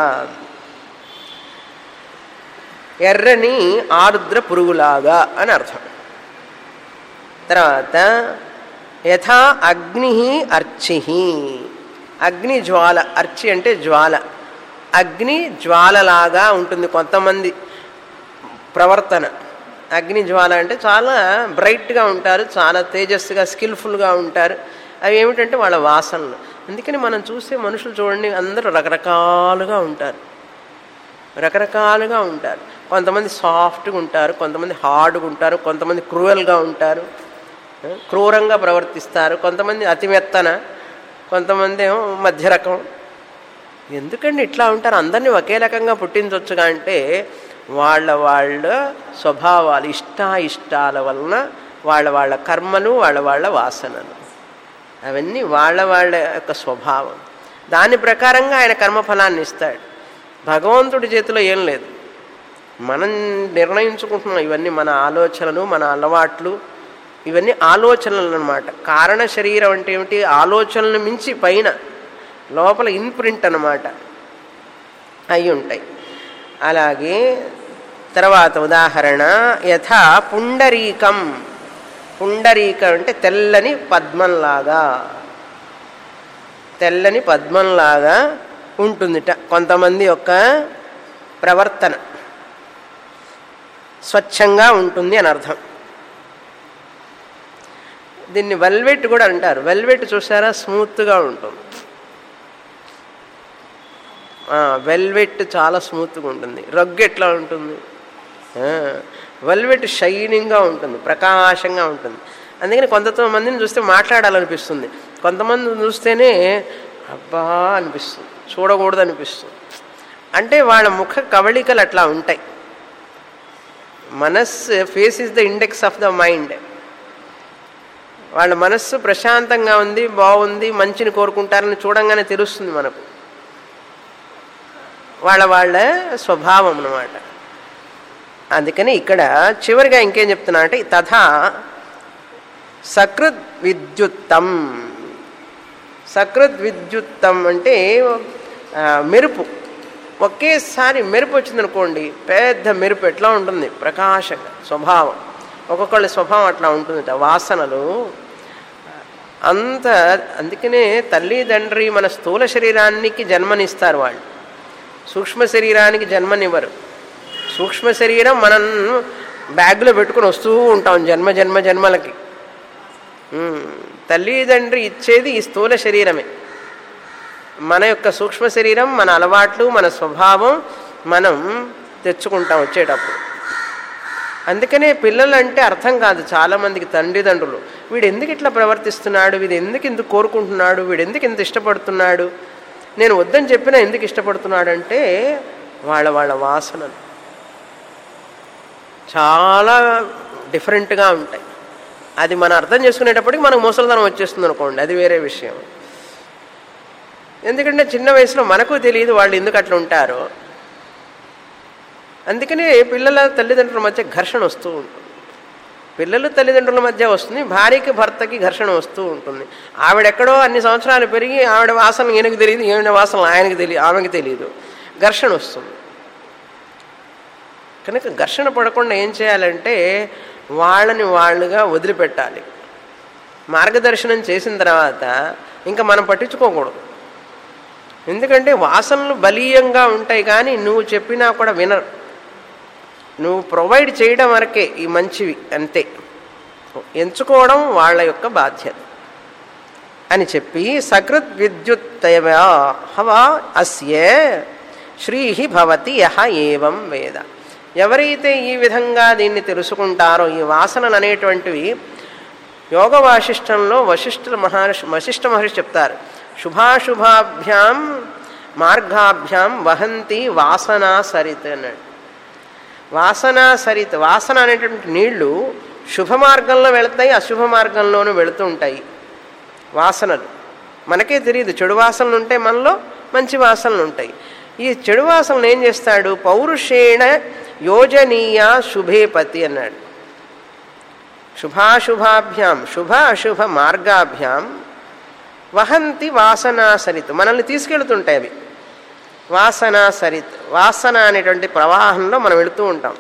ఎర్రని ఆరుద్ర పురుగులాగా అని అర్థం తర్వాత యథా అగ్ని అర్చి అగ్ని జ్వాల అర్చి అంటే జ్వాల అగ్ని జ్వాలలాగా ఉంటుంది కొంతమంది ప్రవర్తన అగ్ని జ్వాల అంటే చాలా బ్రైట్గా ఉంటారు చాలా తేజస్సుగా స్కిల్ఫుల్గా ఉంటారు అవి ఏమిటంటే వాళ్ళ వాసనలు అందుకని మనం చూసే మనుషులు చూడండి అందరూ రకరకాలుగా ఉంటారు రకరకాలుగా ఉంటారు కొంతమంది సాఫ్ట్గా ఉంటారు కొంతమంది హార్డ్గా ఉంటారు కొంతమంది క్రూయల్గా ఉంటారు ఆ, క్రూరంగా ప్రవర్తిస్తారు కొంతమంది అతిమెత్తన కొంతమంది ఏమో మధ్య రకం ఎందుకండి ఇట్లా ఉంటారు అందరినీ ఒకే రకంగా పుట్టించవచ్చుగా అంటే వాళ్ళ వాళ్ళ స్వభావాలు ఇష్టాయిష్టాల వలన వాళ్ళ వాళ్ళ కర్మలు వాళ్ళ వాళ్ళ వాసనలు అవన్నీ వాళ్ళ వాళ్ళ యొక్క స్వభావం దాని ప్రకారంగా ఆయన కర్మఫలాన్ని ఇస్తాడు భగవంతుడి చేతిలో ఏం లేదు మనం నిర్ణయించుకుంటున్నాం ఇవన్నీ మన ఆలోచనలు మన అలవాట్లు ఇవన్నీ ఆలోచనలు అనమాట కారణ శరీరం అంటే ఏమిటి ఆలోచనలను మించి పైన లోపల ఇన్ప్రింట్ అన్నమాట అయి ఉంటాయి అలాగే తర్వాత ఉదాహరణ యథా పుండరీకం పుండరీకం అంటే తెల్లని పద్మంలాగా తెల్లని పద్మంలాగా ఉంటుందిట కొంతమంది యొక్క ప్రవర్తన స్వచ్ఛంగా ఉంటుంది అని అర్థం దీన్ని వెల్వెట్ కూడా అంటారు వెల్వెట్ చూసారా స్మూత్గా ఉంటుంది వెల్వెట్ చాలా స్మూత్గా ఉంటుంది రగ్గు ఎట్లా ఉంటుంది వెల్వెట్ షైనింగ్గా ఉంటుంది ప్రకాశంగా ఉంటుంది అందుకని కొంతమందిని చూస్తే మాట్లాడాలనిపిస్తుంది కొంతమంది చూస్తేనే అబ్బా అనిపిస్తుంది చూడకూడదు అనిపిస్తుంది అంటే వాళ్ళ ముఖ కవళికలు అట్లా ఉంటాయి మనస్సు face is the index of the mind వాళ్ళ మనస్సు ప్రశాంతంగా ఉంది బాగుంది మంచిని కోరుకుంటారని చూడంగానే తెలుస్తుంది మనకు వాళ్ళ వాళ్ళ స్వభావం అన్నమాట అందుకని ఇక్కడ చివరిగా ఇంకేం చెప్తున్నా అంటే తథా సకృద్ విద్యుత్తం సకృద్ విద్యుత్తం అంటే ఆ, మెరుపు ఒకేసారి మెరుపు వచ్చిందనుకోండి పెద్ద మెరుపు ఎట్లా ఉంటుంది ప్రకాశంగా స్వభావం ఒక్కొక్కళ్ళ స్వభావం అట్లా ఉంటుందట వాసనలు అంత అందుకనే తల్లిదండ్రి మన స్థూల శరీరానికి జన్మనిస్తారు వాళ్ళు సూక్ష్మ శరీరానికి జన్మనివ్వరు సూక్ష్మ శరీరం మనం బ్యాగ్లో పెట్టుకుని వస్తూ ఉంటాం జన్మ జన్మ జన్మలకి ఉమ్, తల్లిదండ్రి ఇచ్చేది ఈ స్థూల శరీరమే మన యొక్క సూక్ష్మ శరీరం మన అలవాట్లు మన స్వభావం మనం తెచ్చుకుంటాం వచ్చేటప్పుడు అందుకనే పిల్లలు అంటే అర్థం కాదు చాలామందికి తండ్రిదండ్రులు వీడు ఎందుకు ఇట్లా ప్రవర్తిస్తున్నాడు వీడు ఎందుకు ఇంత కోరుకుంటున్నాడు వీడు ఎందుకు ఇంత ఇష్టపడుతున్నాడు నేను వద్దని చెప్పినా ఎందుకు ఇష్టపడుతున్నాడు అంటే వాళ్ళ వాళ్ళ వాసనలు చాలా డిఫరెంట్గా ఉంటాయి అది మనం అర్థం చేసుకునేటప్పటికి మనకు ముసలితనం వచ్చేస్తుంది అనుకోండి అది వేరే విషయం ఎందుకంటే చిన్న వయసులో మనకు తెలియదు వాళ్ళు ఎందుకు అట్లా ఉంటారో అందుకనే పిల్లల తల్లిదండ్రుల మధ్య ఘర్షణ వస్తూ ఉంటుంది పిల్లలు తల్లిదండ్రుల మధ్య వస్తుంది భార్యకి భర్తకి ఘర్షణ వస్తూ ఉంటుంది ఆవిడెక్కడో అన్ని సంవత్సరాలు పెరిగి ఆవిడ వాసన ఈయనకు తెలియదు ఈవిడ వాసన ఆయనకి తెలియదు ఆమెకి తెలియదు ఘర్షణ వస్తుంది కనుక ఘర్షణ పడకుండా ఏం చేయాలంటే వాళ్ళని వాళ్ళుగా వదిలిపెట్టాలి మార్గదర్శనం చేసిన తర్వాత ఇంకా మనం పట్టించుకోకూడదు ఎందుకంటే వాసనలు బలీయంగా ఉంటాయి కానీ నువ్వు చెప్పినా కూడా వినరు నువ్వు ప్రొవైడ్ చేయడం వరకే ఈ మంచివి అంతే ఎంచుకోవడం వాళ్ళ యొక్క బాధ్యత అని చెప్పి సకృత్ విద్యుత్తయ హవా అస్య శ్రీ భవతి యహ ఏవం వేద ఎవరైతే ఈ విధంగా దీన్ని తెలుసుకుంటారో ఈ వాసనలు అనేటువంటివి యోగ వాసిష్టంలో వశిష్ఠ మహర్షి వశిష్ఠ మహర్షి చెప్తారు శుభాశుభాభ్యాం మార్గాభ్యాం వహంతి వాసనా సరిత్ అన్నాడు వాసనా సరిత్ వాసన అనేటువంటి నీళ్లు శుభ మార్గంలో వెళతాయి అశుభ మార్గంలోనూ వెళుతూ ఉంటాయి వాసనలు మనకే తెలియదు చెడు వాసనలు ఉంటాయి మనలో మంచి వాసనలు ఉంటాయి ఈ చెడు వాసనలు ఏం చేస్తాడు పౌరుషేణ యోజనీయ శుభేపతి అన్నాడు శుభాశుభాభ్యాం శుభ అశుభ మార్గాభ్యాం వహంతి వాసనా సరిత్ మనల్ని తీసుకెళ్తుంటాయి అవి వాసన సరిత్ వాసన అనేటువంటి ప్రవాహంలో మనం వెళుతూ ఉంటాం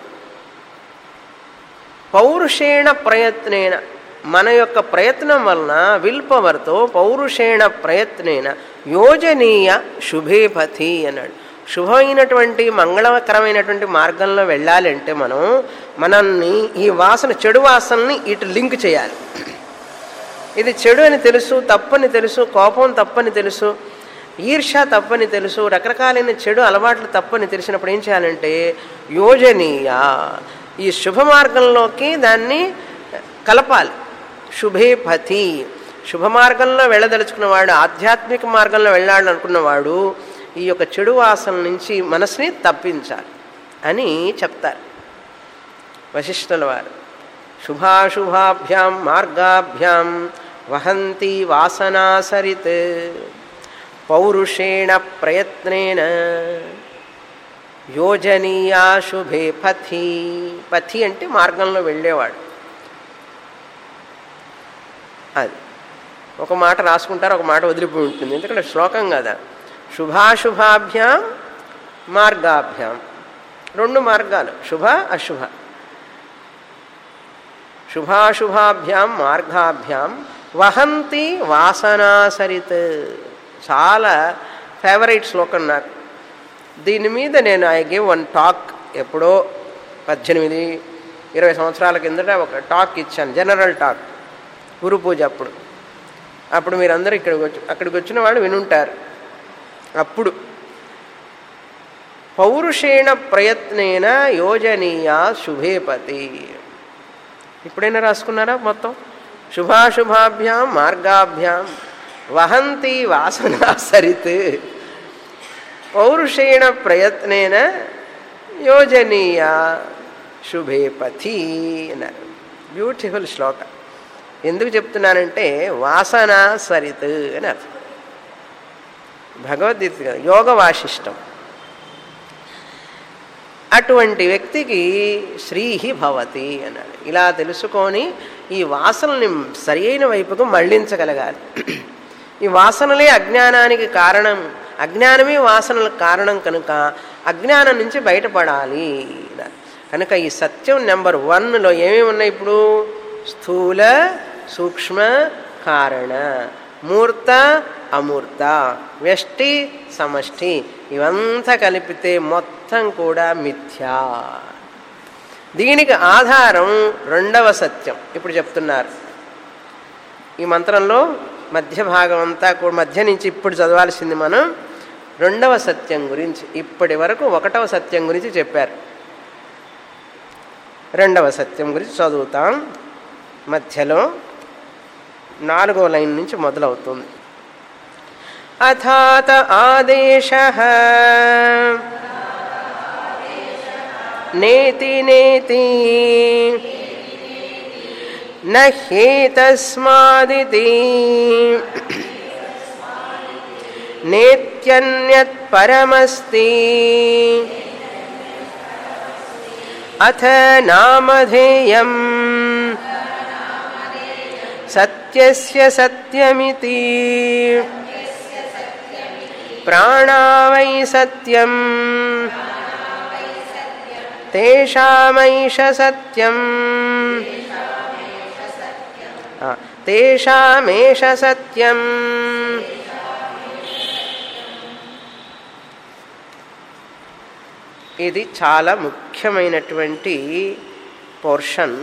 పౌరుషేణ ప్రయత్నేన మన యొక్క ప్రయత్నం వలన విల్ పవర్తో పౌరుషేణ ప్రయత్నేన యోజనీయ శుభేపథి అన్నాడు శుభమైనటువంటి మంగళకరమైనటువంటి మార్గంలో వెళ్ళాలంటే మనం మనల్ని ఈ వాసన చెడు వాసనని ఇటు లింక్ చేయాలి ఇది చెడు అని తెలుసు తప్పని తెలుసు కోపం తప్పని తెలుసు ఈర్ష తప్పని తెలుసు రకరకాలైన చెడు అలవాట్లు తప్పని తెలిసినప్పుడు ఏం చేయాలంటే యోజనీయ ఈ శుభ మార్గంలోకి దాన్ని కలపాలి శుభే పథి శుభ మార్గంలో వెళ్ళదలుచుకున్నవాడు ఆధ్యాత్మిక మార్గంలో వెళ్ళాలనుకున్నవాడు ఈ యొక్క చెడు వాసన నుంచి మనసుని తప్పించాలి అని చెప్తారు వశిష్ఠుల వారు శుభాశుభాభ్యాం మార్గాభ్యాం వహంతి వాసనా సరిత్ పౌరుషేణ ప్రయత్నేన యోజనీయా శుభే పథి పథి అంటే మార్గంలో వెళ్ళేవాడు అది ఒక మాట రాసుకుంటారు ఒక మాట వదిలిపోయి ఉంటుంది ఎందుకంటే శ్లోకం కదా శుభాశుభాభ్యాం మార్గాభ్యాం రెండు మార్గాలు శుభ అశుభ శుభాశుభాభ్యాం మార్గాభ్యాం వహంతి వాసనాసరిత్ చాలా ఫేవరెట్ శ్లోకం నాకు దీని మీద నేను ఐ గివ్ వన్ టాక్ ఎప్పుడో పద్దెనిమిది ఇరవై సంవత్సరాల కిందట ఒక టాక్ ఇచ్చాను జనరల్ టాక్ గురు పూజ అప్పుడు అప్పుడు మీరందరూ ఇక్కడికి వచ్చి అక్కడికి వచ్చిన వాళ్ళు వినుంటారు అప్పుడు పౌరుషేణ ప్రయత్నేన యోజనీయ శుభేపతి ఇప్పుడైనా రాసుకున్నారా మొత్తం శుభాశుభాభ్యాం మార్గాభ్యాం వహంతి వాసనా సరిత్ పౌరుషేణ ప్రయత్నేన యోజనీయ శుభేపథి అన్నారు బ్యూటిఫుల్ శ్లోక ఎందుకు చెప్తున్నానంటే వాసన సరిత్ అని అర్థం భగవద్గీత యోగ వాసిష్టం అటువంటి వ్యక్తికి శ్రీహి భవతి అన్నాడు ఇలా తెలుసుకొని ఈ వాసనల్ని సరియైన వైపుకు మళ్లించగలగాలి ఈ వాసనలే అజ్ఞానానికి కారణం అజ్ఞానమే వాసనలకు కారణం కనుక అజ్ఞానం నుంచి బయటపడాలి కనుక ఈ సత్యం నెంబర్ వన్లో ఏమేమి ఉన్నాయి ఇప్పుడు స్థూల సూక్ష్మ కారణ మూర్త అమూర్త వ్యష్టి సమష్టి ఇవంతా కలిపితే మొత్తం కూడా మిథ్యా దీనికి ఆధారం రెండవ సత్యం ఇప్పుడు చెప్తున్నారు ఈ మంత్రంలో మధ్య భాగం అంతా కూడా మధ్య నుంచి ఇప్పుడు చదవాల్సింది మనం రెండవ సత్యం గురించి ఇప్పటి వరకు ఒకటవ సత్యం గురించి చెప్పారు రెండవ సత్యం గురించి చదువుతాం మధ్యలో నాలుగో లైన్ నుంచి మొదలవుతుంది అథాత ఆదేశ నేతి నేతి నేతస్మాదితి నేత్యన్యత్ పరమస్తి అథ నామధేయం సత్యస్య సత్యమితి ప్రాణావై సత్యం తేషామైష సత్యం ఆ, తేషామేష సత్యం ఇది చాలా ముఖ్యమైనటువంటి పోర్షన్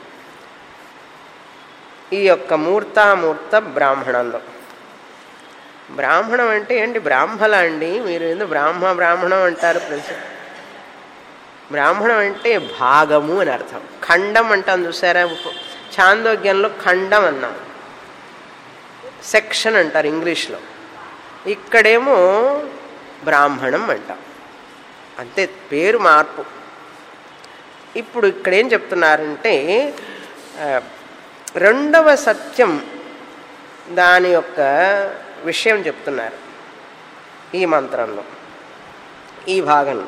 ఈ యొక్క మూర్తామూర్త బ్రాహ్మణంలో బ్రాహ్మణం అంటే ఏంటి బ్రాహ్మల అండి మీరు ఎందుకు బ్రాహ్మ బ్రాహ్మణం అంటారు ప్రతి బ్రాహ్మణం అంటే భాగము అని అర్థం ఖండం అంటాం చూసారా ఉప- చాందోగ్యంలో ఖండం అన్నాం సెక్షన్ అంటారు ఇంగ్లీష్లో ఇక్కడేమో బ్రాహ్మణం అంటాం అంతే పేరు మార్పు ఇప్పుడు ఇక్కడ ఏం చెప్తున్నారంటే ఆ, రెండవ సత్యం దాని యొక్క విషయం చెప్తున్నారు ఈ మంత్రంలో ఈ భాగంలో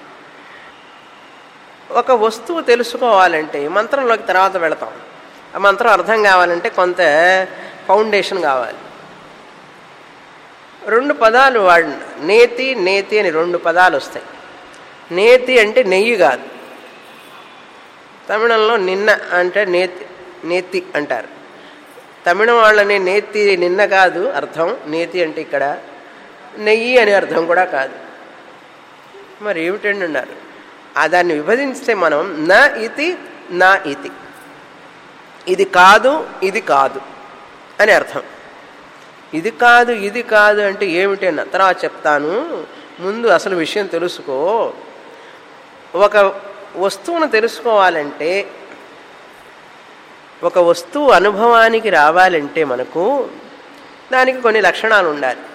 ఒక వస్తువు తెలుసుకోవాలంటే మంత్రంలోకి తర్వాత వెళతాం ఆ మంత్రం అర్థం కావాలంటే కొంత ఫౌండేషన్ కావాలి రెండు పదాలు వాడి నేతి నేతి అని రెండు పదాలు వస్తాయి నేతి అంటే నెయ్యి కాదు తమిళంలో నిన్న అంటే నేతి నేతి అంటారు తమిళం వాళ్ళని నేతి నిన్న కాదు అర్థం నేతి అంటే ఇక్కడ నెయ్యి అనే అర్థం కూడా కాదు మరి ఏమిటండి అన్నారు ఆ దాన్ని విభజిస్తే మనం న ఇతి నా ఇతి ఇది కాదు ఇది కాదు అని అర్థం ఇది కాదు ఇది కాదు అంటే ఏమిటి అన్న తర్వాత చెప్తాను ముందు అసలు విషయం తెలుసుకో ఒక వస్తువును తెలుసుకోవాలంటే ఒక వస్తువు అనుభవానికి రావాలంటే మనకు దానికి కొన్ని లక్షణాలు ఉండాలి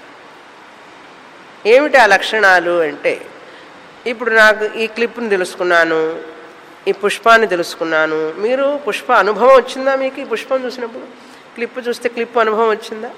ఏమిటి ఆ లక్షణాలు అంటే ఇప్పుడు నాకు ఈ క్లిప్ని తెలుసుకున్నాను ఈ పుష్పాన్ని తెలుసుకున్నాను మీరు పుష్ప అనుభవం వచ్చిందా మీకు ఈ పుష్పం చూసినప్పుడు క్లిప్ చూస్తే క్లిప్ అనుభవం వచ్చిందా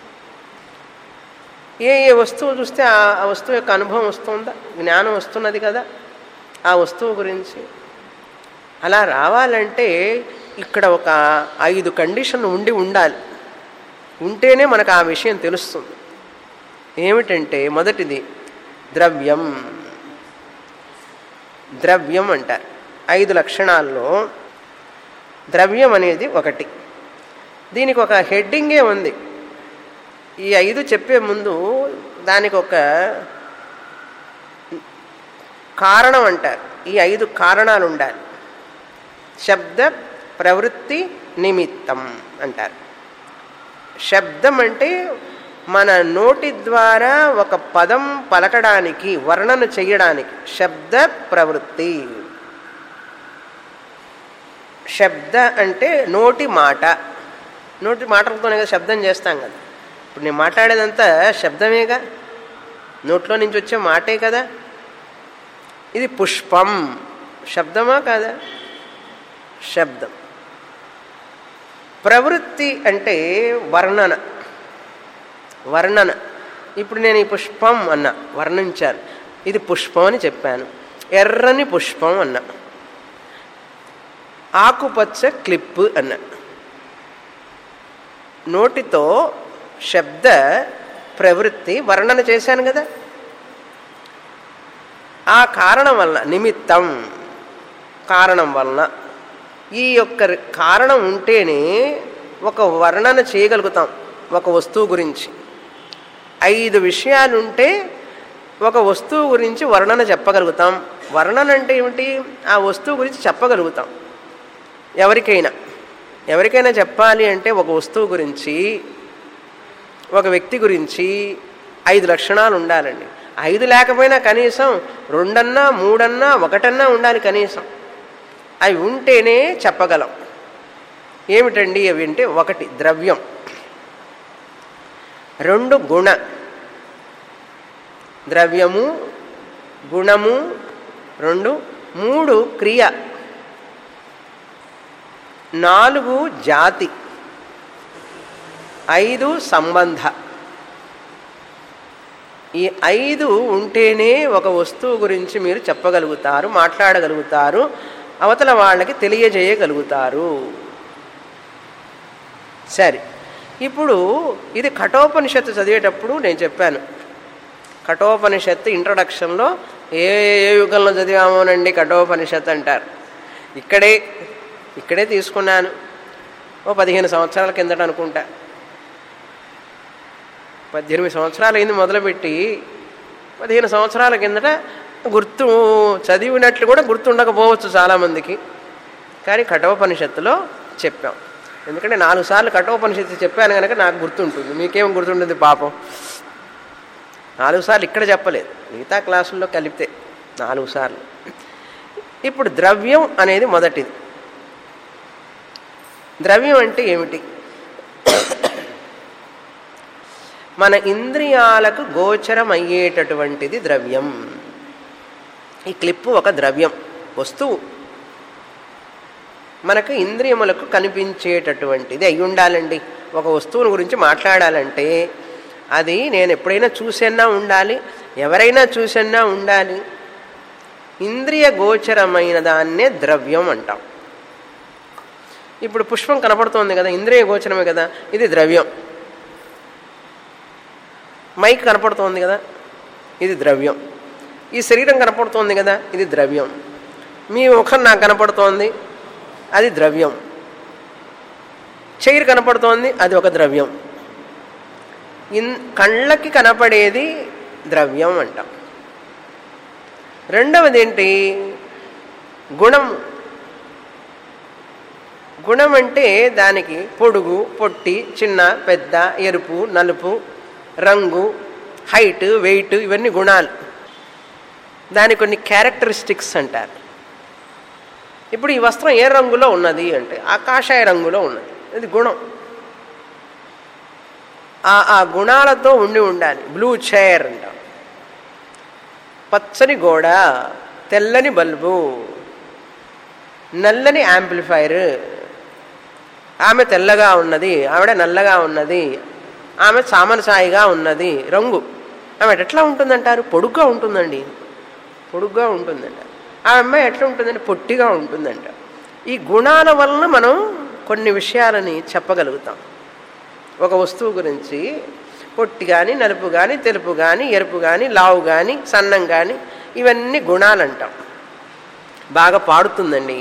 ఏ ఏ వస్తువు చూస్తే ఆ ఆ వస్తువు యొక్క అనుభవం వస్తుందా జ్ఞానం వస్తున్నది కదా ఆ వస్తువు గురించి అలా రావాలంటే ఇక్కడ ఒక ఐదు కండిషన్లు ఉండి ఉండాలి ఉంటేనే మనకు ఆ విషయం తెలుస్తుంది ఏమిటంటే మొదటిది ద్రవ్యం ద్రవ్యం అంటారు ఐదు లక్షణాల్లో ద్రవ్యం అనేది ఒకటి దీనికి ఒక హెడ్డింగే ఉంది ఈ ఐదు చెప్పే ముందు దానికి ఒక కారణం అంటారు ఈ ఐదు కారణాలు ఉండాలి శబ్ద ప్రవృత్తి నిమిత్తం అంటారు శబ్దం అంటే మన నోటి ద్వారా ఒక పదం పలకడానికి వర్ణన చేయడానికి శబ్ద ప్రవృత్తి శబ్ద అంటే నోటి మాట నోటి మాటలతోనే కదా శబ్దం చేస్తాం కదా ఇప్పుడు నేను మాట్లాడేదంతా శబ్దమేగా నోట్లో నుంచి వచ్చే మాటే కదా ఇది పుష్పం శబ్దమా కాదా శబ్దం ప్రవృత్తి అంటే వర్ణన వర్ణన ఇప్పుడు నేను ఈ పుష్పం అన్నా వర్ణించాను ఇది పుష్పం అని చెప్పాను ఎర్రని పుష్పం అన్నా ఆకుపచ్చ క్లిప్ అన్నా నోటితో శబ్ద ప్రవృత్తి వర్ణన చేశాను కదా ఆ కారణం వలన నిమిత్తం కారణం వలన ఈ యొక్క కారణం ఉంటేనే ఒక వర్ణన చేయగలుగుతాం ఒక వస్తువు గురించి ఐదు విషయాలు ఉంటే ఒక వస్తువు గురించి వర్ణన చెప్పగలుగుతాం వర్ణన అంటే ఏమిటి ఆ వస్తువు గురించి చెప్పగలుగుతాం ఎవరికైనా ఎవరికైనా చెప్పాలి అంటే ఒక వస్తువు గురించి ఒక వ్యక్తి గురించి ఐదు లక్షణాలు ఉండాలండి ఐదు లేకపోయినా కనీసం రెండన్నా మూడన్నా ఒకటన్నా ఉండాలి కనీసం అవి ఉంటేనే చెప్పగలం ఏమిటండి అవి అంటే ఒకటి ద్రవ్యం రెండు గుణ ద్రవ్యము గుణము రెండు మూడు క్రియ నాలుగు జాతి ఐదు సంబంధ ఈ ఐదు ఉంటేనే ఒక వస్తువు గురించి మీరు చెప్పగలుగుతారు మాట్లాడగలుగుతారు అవతల వాళ్ళకి తెలియజేయగలుగుతారు సరే ఇప్పుడు ఇది కఠోపనిషత్తు చదివేటప్పుడు నేను చెప్పాను కఠోపనిషత్తు ఇంట్రొడక్షన్లో ఏ ఏ యుగంలో చదివామోనండి కఠోపనిషత్తు అంటారు ఇక్కడే ఇక్కడే తీసుకున్నాను ఓ పదిహేను సంవత్సరాల కిందట అనుకుంటా పద్దెనిమిది సంవత్సరాలు అయింది మొదలుపెట్టి పదిహేను సంవత్సరాల కిందట గుర్తు చదివినట్లు కూడా గుర్తుండకపోవచ్చు చాలామందికి కానీ కఠోపనిషత్తులో చెప్పాం ఎందుకంటే నాలుగు సార్లు కఠోపనిషత్తు చెప్పాను కనుక నాకు గుర్తుంటుంది మీకేం గుర్తుంటుంది పాపం నాలుగు సార్లు ఇక్కడ చెప్పలేదు మిగతా క్లాసుల్లో కలిపితే నాలుగు సార్లు ఇప్పుడు ద్రవ్యం అనేది మొదటిది ద్రవ్యం అంటే ఏమిటి మన ఇంద్రియాలకు గోచరం అయ్యేటటువంటిది ద్రవ్యం ఈ క్లిప్పు ఒక ద్రవ్యం వస్తువు మనకు ఇంద్రియములకు కనిపించేటటువంటిది అయి ఉండాలండి ఒక వస్తువుని గురించి మాట్లాడాలంటే అది నేను ఎప్పుడైనా చూసన్నా ఉండాలి ఎవరైనా చూసన్నా ఉండాలి ఇంద్రియ గోచరమైన దాన్నే ద్రవ్యం అంటాం ఇప్పుడు పుష్పం కనపడుతోంది కదా ఇంద్రియ గోచరమే కదా ఇది ద్రవ్యం మైక్ కనపడుతోంది కదా ఇది ద్రవ్యం ఈ శరీరం కనపడుతోంది కదా ఇది ద్రవ్యం మీ ముఖం నాకు కనపడుతోంది అది ద్రవ్యం చైర్ కనపడుతోంది అది ఒక ద్రవ్యం ఇన్ కళ్ళకి కనపడేది ద్రవ్యం అంటాం రెండవది ఏంటి గుణం గుణం అంటే దానికి పొడుగు పొట్టి చిన్న పెద్ద ఎరుపు నలుపు రంగు హైట్ వెయిట్ ఇవన్నీ గుణాలు దాని కొన్ని క్యారెక్టరిస్టిక్స్ అంటారు ఇప్పుడు ఈ వస్త్రం ఏ రంగులో ఉన్నది అంటే ఆకాశాయ రంగులో ఉన్నది ఇది గుణం ఆ ఆ గుణాలతో ఉండి ఉండాలి బ్లూ చైర్ అంటాం పచ్చని గోడ తెల్లని బల్బు నల్లని యాంప్లిఫైర్ ఆమె తెల్లగా ఉన్నది ఆవిడ నల్లగా ఉన్నది ఆమె సామనసాయిగా ఉన్నది రంగు ఆమె ఎట్లా ఉంటుందంటారు పొడుగ్గా ఉంటుందండి పొడుగ్గా ఉంటుందంట ఆ అమ్మాయి ఎట్లా ఉంటుందంటే పొట్టిగా ఉంటుందంట ఈ గుణాల వలన మనం కొన్ని విషయాలని చెప్పగలుగుతాం ఒక వస్తువు గురించి పొట్టి కానీ నలుపు కానీ తెలుపు కానీ ఎరుపు కానీ లావు కానీ సన్నం కానీ ఇవన్నీ గుణాలు అంటాం బాగా పాడుతుందండి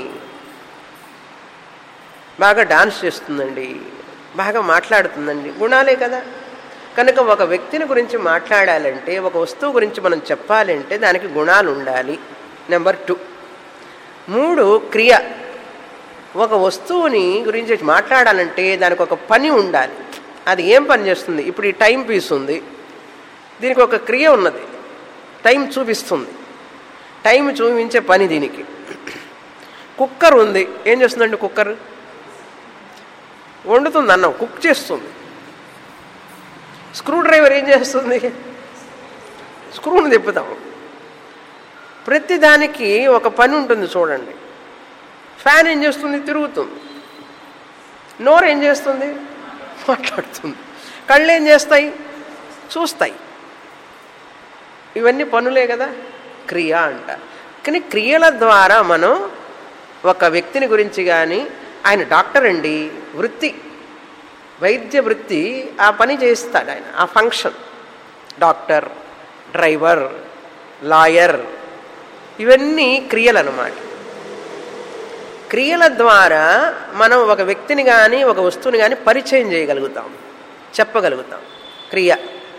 బాగా డాన్స్ చేస్తుందండి బాగా మాట్లాడుతుందండి గుణాలే కదా కనుక ఒక వ్యక్తిని గురించి మాట్లాడాలంటే ఒక వస్తువు గురించి మనం చెప్పాలంటే దానికి గుణాలు ఉండాలి నెంబర్ టూ మూడు క్రియ ఒక వస్తువుని గురించి మాట్లాడాలంటే దానికి ఒక పని ఉండాలి అది ఏం పని చేస్తుంది ఇప్పుడు ఈ టైం పీస్ ఉంది దీనికి ఒక క్రియ ఉన్నది టైం చూపిస్తుంది టైం చూపించే పని దీనికి కుక్కర్ ఉంది ఏం చేస్తుందండి కుక్కర్ వండుతుంది అన్నం కుక్ చేస్తుంది స్క్రూ డ్రైవర్ ఏం చేస్తుంది స్క్రూని తిప్పుతాం ప్రతి దానికి ఒక పని ఉంటుంది చూడండి ఫ్యాన్ ఏం చేస్తుంది తిరుగుతుంది నోరు ఏం చేస్తుంది మాట్లాడుతుంది కళ్ళు ఏం చేస్తాయి చూస్తాయి ఇవన్నీ పనులే కదా క్రియ అంట కానీ క్రియల ద్వారా మనం ఒక వ్యక్తిని గురించి కానీ ఆయన డాక్టర్ అండి వృత్తి వైద్య వృత్తి ఆ పని చేస్తాడు ఆయన ఆ ఫంక్షన్ డాక్టర్ డ్రైవర్ లాయర్ ఇవన్నీ క్రియలు అన్నమాట క్రియల ద్వారా మనం ఒక వ్యక్తిని కానీ ఒక వస్తువుని కానీ పరిచయం చేయగలుగుతాం చెప్పగలుగుతాం క్రియ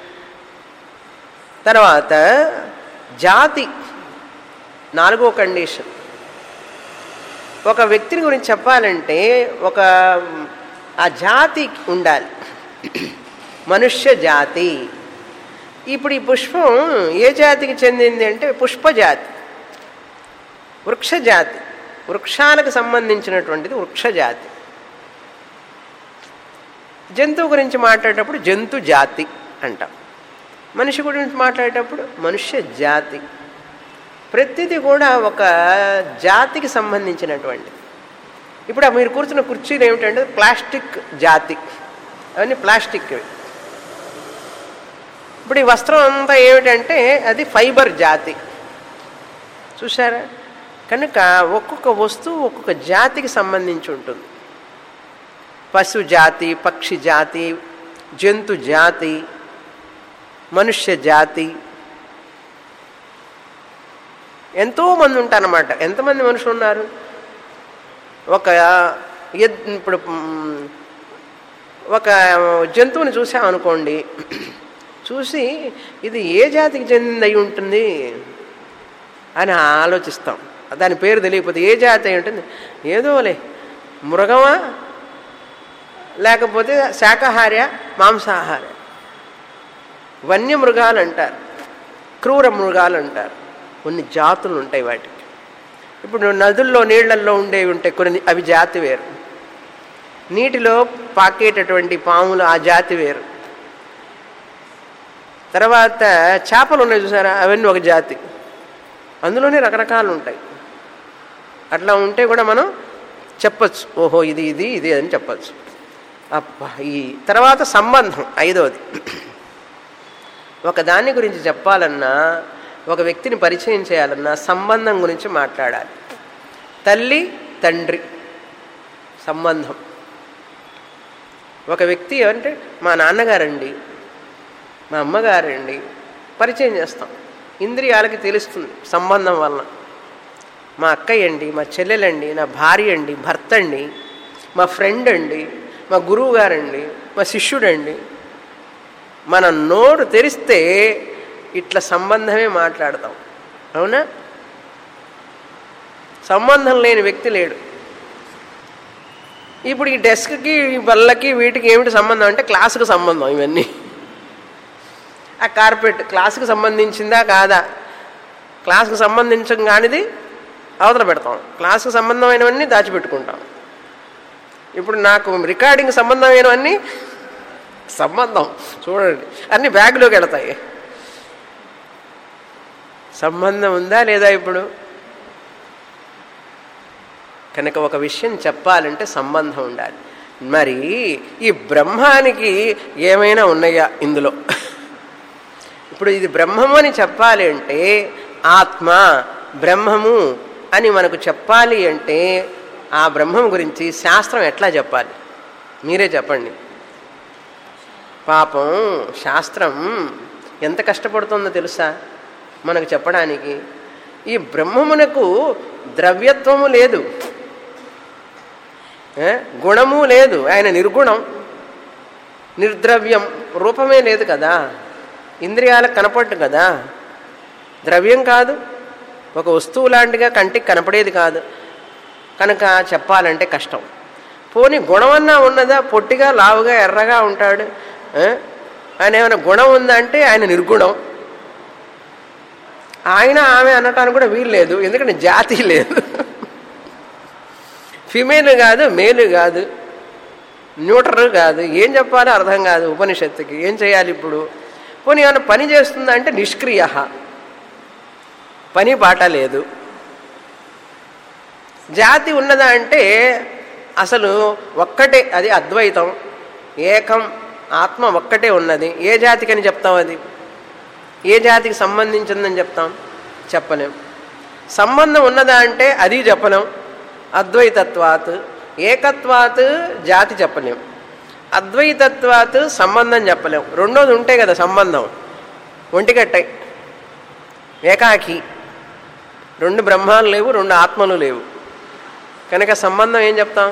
తర్వాత జాతి నాలుగో కండిషన్ ఒక వ్యక్తిని గురించి చెప్పాలంటే ఒక ఆ జాతి ఉండాలి మనుష్య జాతి ఇప్పుడు ఈ పుష్పం ఏ జాతికి చెందింది అంటే పుష్పజాతి వృక్ష జాతి వృక్షాలకు సంబంధించినటువంటిది వృక్ష జాతి జంతువు గురించి మాట్లాడేటప్పుడు జంతు జాతి అంటాం మనిషి గురించి మాట్లాడేటప్పుడు మనుష్య జాతి ప్రతిదీ కూడా ఒక జాతికి సంబంధించినటువంటిది ఇప్పుడు మీరు కూర్చున్న కుర్చీలు ఏమిటంటే ప్లాస్టిక్ జాతి అవన్నీ ప్లాస్టిక్ ఇప్పుడు ఈ వస్త్రం అంతా ఏమిటంటే అది ఫైబర్ జాతి చూసారా కనుక ఒక్కొక్క వస్తువు ఒక్కొక్క జాతికి సంబంధించి ఉంటుంది పశు జాతి పక్షి జాతి జంతు జాతి మనుష్య జాతి ఎంతోమంది ఉంటారన్నమాట ఎంతమంది మనుషులు ఉన్నారు ఒక ఎద్ ఇప్పుడు మ్, ఒక జంతువుని చూసామనుకోండి చూసి ఇది ఏ జాతికి చెందింది అయి ఉంటుంది అని ఆలోచిస్తాం దాని పేరు తెలియకపోతే ఏ జాతి అయి ఉంటుంది ఏదోలే మృగమా లేకపోతే శాకాహార్య మాంసాహార్య వన్యమృగాలు అంటారు క్రూర మృగాలు అంటారు కొన్ని జాతులు ఉంటాయి వాటికి ఇప్పుడు నదుల్లో నీళ్లల్లో ఉండేవి ఉంటాయి కొన్ని అవి జాతి వేరు నీటిలో పాకేటటువంటి పాములు ఆ జాతి వేరు తర్వాత చేపలు ఉన్నాయి చూసారా అవన్నీ ఒక జాతి అందులోనే రకరకాలు ఉంటాయి అట్లా ఉంటే కూడా మనం చెప్పచ్చు ఓహో ఇది ఇది ఇది అని చెప్పచ్చు అబ్బా ఈ తర్వాత సంబంధం ఐదవది ఒక దాని గురించి చెప్పాలన్నా ఒక వ్యక్తిని పరిచయం చేయాలన్నా సంబంధం గురించి మాట్లాడాలి తల్లి తండ్రి సంబంధం ఒక వ్యక్తి అంటే మా నాన్నగారండి మా అమ్మగారండి పరిచయం చేస్తాం ఇంద్రియాలకి తెలుస్తుంది సంబంధం వలన మా అక్కయ్య అండి మా చెల్లెలండి నా భార్య అండి భర్త అండి మా ఫ్రెండ్ అండి మా గురువు గారండి మా శిష్యుడండి మన నోరు తెరిస్తే ఇట్లా సంబంధమే మాట్లాడతాం అవునా సంబంధం లేని వ్యక్తి లేడు ఇప్పుడు ఈ డెస్క్కి ఈ బల్లకి వీటికి ఏమిటి సంబంధం అంటే క్లాసుకు సంబంధం ఇవన్నీ ఆ కార్పెట్ క్లాసుకు సంబంధించిందా కాదా క్లాసుకు సంబంధించం కానిది అవతల పెడతాం క్లాసుకు సంబంధమైనవన్నీ దాచిపెట్టుకుంటాం ఇప్పుడు నాకు రికార్డింగ్ సంబంధమైనవన్నీ సంబంధం చూడండి అన్ని బ్యాగ్లోకి వెళతాయి సంబంధం ఉందా లేదా ఇప్పుడు కనుక ఒక విషయం చెప్పాలంటే సంబంధం ఉండాలి మరి ఈ బ్రహ్మానికి ఏమైనా ఉన్నాయా ఇందులో ఇప్పుడు ఇది బ్రహ్మము అని చెప్పాలి అంటే ఆత్మ బ్రహ్మము అని మనకు చెప్పాలి అంటే ఆ బ్రహ్మం గురించి శాస్త్రం ఎట్లా చెప్పాలి మీరే చెప్పండి పాపం శాస్త్రం ఎంత కష్టపడుతుందో తెలుసా మనకు చెప్పడానికి ఈ బ్రహ్మమునకు ద్రవ్యత్వము లేదు ఏ? గుణము లేదు ఆయన నిర్గుణం నిర్ద్రవ్యం రూపమే లేదు కదా ఇంద్రియాలకు కనపడ్డు కదా ద్రవ్యం కాదు ఒక వస్తువు లాంటిగా కంటికి కనపడేది కాదు కనుక చెప్పాలంటే కష్టం పోనీ గుణమన్నా ఉన్నదా పొట్టిగా లావుగా ఎర్రగా ఉంటాడు ఏ? ఆయన ఏమైనా గుణం ఉందా అంటే ఆయన నిర్గుణం ఆయన ఆమె అనటానికి కూడా వీలు లేదు ఎందుకంటే జాతి లేదు ఫిమేల్ కాదు మేలు కాదు న్యూట్రల్ కాదు ఏం చెప్పాలో అర్థం కాదు ఉపనిషత్తుకి ఏం చేయాలి ఇప్పుడు పోనీ ఏమైనా పని చేస్తుందా అంటే నిష్క్రియ పని పాట లేదు జాతి ఉన్నదా అంటే అసలు ఒక్కటే అది అద్వైతం ఏకం ఆత్మ ఒక్కటే ఉన్నది ఏ జాతికని చెప్తాం అది ఏ జాతికి సంబంధించిందని చెప్తాం చెప్పలేం సంబంధం ఉన్నదా అంటే అది చెప్పలేం అద్వైతత్వాత్ ఏకత్వాత్ జాతి చెప్పలేం అద్వైతత్వాత్ సంబంధం చెప్పలేం రెండోది ఉంటే కదా సంబంధం ఒంటిగట్టై ఏకాకి రెండు బ్రహ్మాలు లేవు రెండు ఆత్మలు లేవు కనుక సంబంధం ఏం చెప్తాం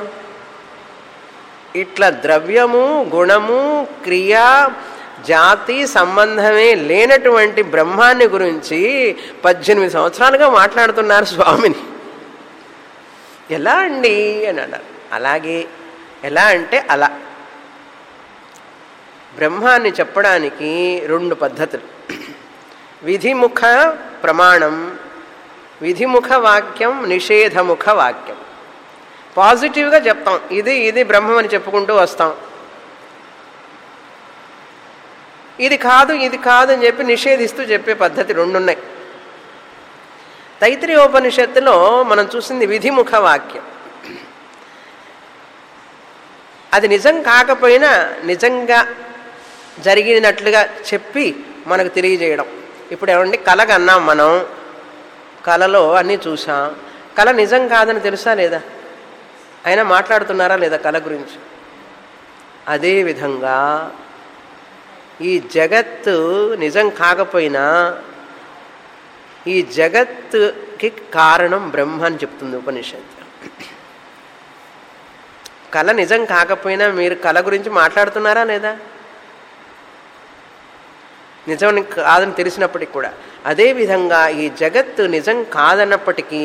ఇట్లా ద్రవ్యము గుణము క్రియ జాతి సంబంధమే లేనటువంటి బ్రహ్మాన్ని గురించి పద్దెనిమిది సంవత్సరాలుగా మాట్లాడుతున్నారు స్వామిని ఎలా అండి అని అన్నారు అలాగే ఎలా అంటే అలా బ్రహ్మాన్ని చెప్పడానికి రెండు పద్ధతులు విధిముఖ ప్రమాణం విధిముఖ వాక్యం నిషేధముఖ వాక్యం పాజిటివ్గా చెప్తాం ఇది ఇది బ్రహ్మం అని చెప్పుకుంటూ వస్తాం ఇది కాదు ఇది కాదు అని చెప్పి నిషేధిస్తూ చెప్పే పద్ధతి రెండున్నాయి తైత్రీయోపనిషత్తులో మనం చూసింది విధిముఖ వాక్యం అది నిజం కాకపోయినా నిజంగా జరిగినట్లుగా చెప్పి మనకు తెలియజేయడం ఇప్పుడు ఏమండి కలగా అన్నాం మనం కలలో అన్నీ చూసాం కళ నిజం కాదని తెలుసా లేదా అయినా మాట్లాడుతున్నారా లేదా కళ గురించి అదేవిధంగా ఈ జగత్తు నిజం కాకపోయినా ఈ జగత్తుకి కారణం బ్రహ్మ అని చెప్తుంది ఉపనిషత్తు కళ నిజం కాకపోయినా మీరు కళ గురించి మాట్లాడుతున్నారా లేదా నిజం కాదని తెలిసినప్పటికి కూడా అదేవిధంగా ఈ జగత్తు నిజం కాదన్నప్పటికీ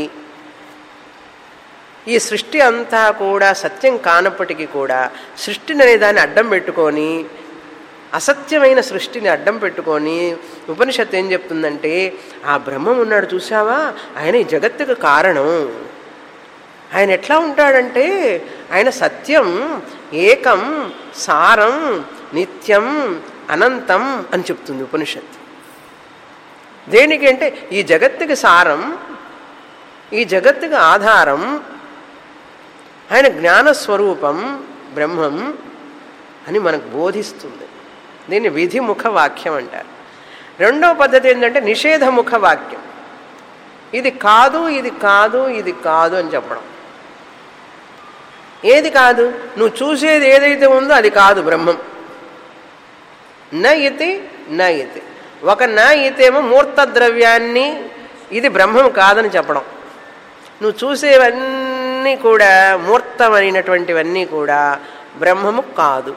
ఈ సృష్టి అంతా కూడా సత్యం కానప్పటికీ కూడా సృష్టిని అనే దాన్ని అడ్డం పెట్టుకొని అసత్యమైన సృష్టిని అడ్డం పెట్టుకొని ఉపనిషత్తు ఏం చెప్తుందంటే ఆ బ్రహ్మం ఉన్నాడు చూసావా ఆయన ఈ జగత్తుకు కారణం ఆయన ఎట్లా ఉంటాడంటే ఆయన సత్యం ఏకం సారం నిత్యం అనంతం అని చెప్తుంది ఉపనిషత్తు దేనికి అంటే ఈ జగత్తుకి సారం ఈ జగత్తుకి ఆధారం ఆయన జ్ఞానస్వరూపం బ్రహ్మం అని మనకు బోధిస్తుంది దీన్ని విధిముఖ వాక్యం అంటారు రెండవ పద్ధతి ఏంటంటే నిషేధముఖ వాక్యం ఇది కాదు ఇది కాదు ఇది కాదు అని చెప్పడం ఏది కాదు నువ్వు చూసేది ఏదైతే ఉందో అది కాదు బ్రహ్మం న ఇతి న ఇతి ఒక న ఇతేమో మూర్త ద్రవ్యాన్ని ఇది బ్రహ్మం కాదని చెప్పడం నువ్వు చూసేవన్నీ కూడా మూర్తమైనటువంటివన్నీ కూడా బ్రహ్మము కాదు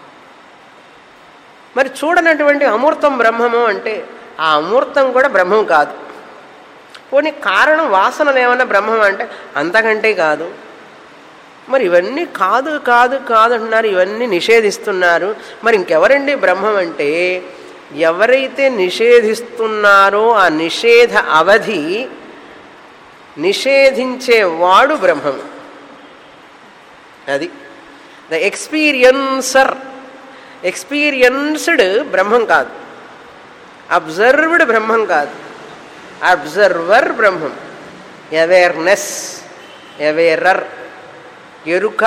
మరి చూడనటువంటి అమూర్తం బ్రహ్మము అంటే ఆ అమూర్తం కూడా బ్రహ్మం కాదు పోనీ కారణం వాసనలు ఏమన్నా బ్రహ్మం అంటే అంతకంటే కాదు మరి ఇవన్నీ కాదు కాదు కాదు అంటున్నారు ఇవన్నీ నిషేధిస్తున్నారు మరి ఇంకెవరండి బ్రహ్మం అంటే ఎవరైతే నిషేధిస్తున్నారో ఆ నిషేధ అవధి నిషేధించేవాడు బ్రహ్మం అది ద ఎక్స్పీరియన్సర్ ఎక్స్పీరియన్స్డ్ బ్రహ్మం కాదు అబ్జర్వ్డ్ బ్రహ్మం కాదు అబ్జర్వర్ బ్రహ్మం అవేర్నెస్ అవేరర్ ఎరుక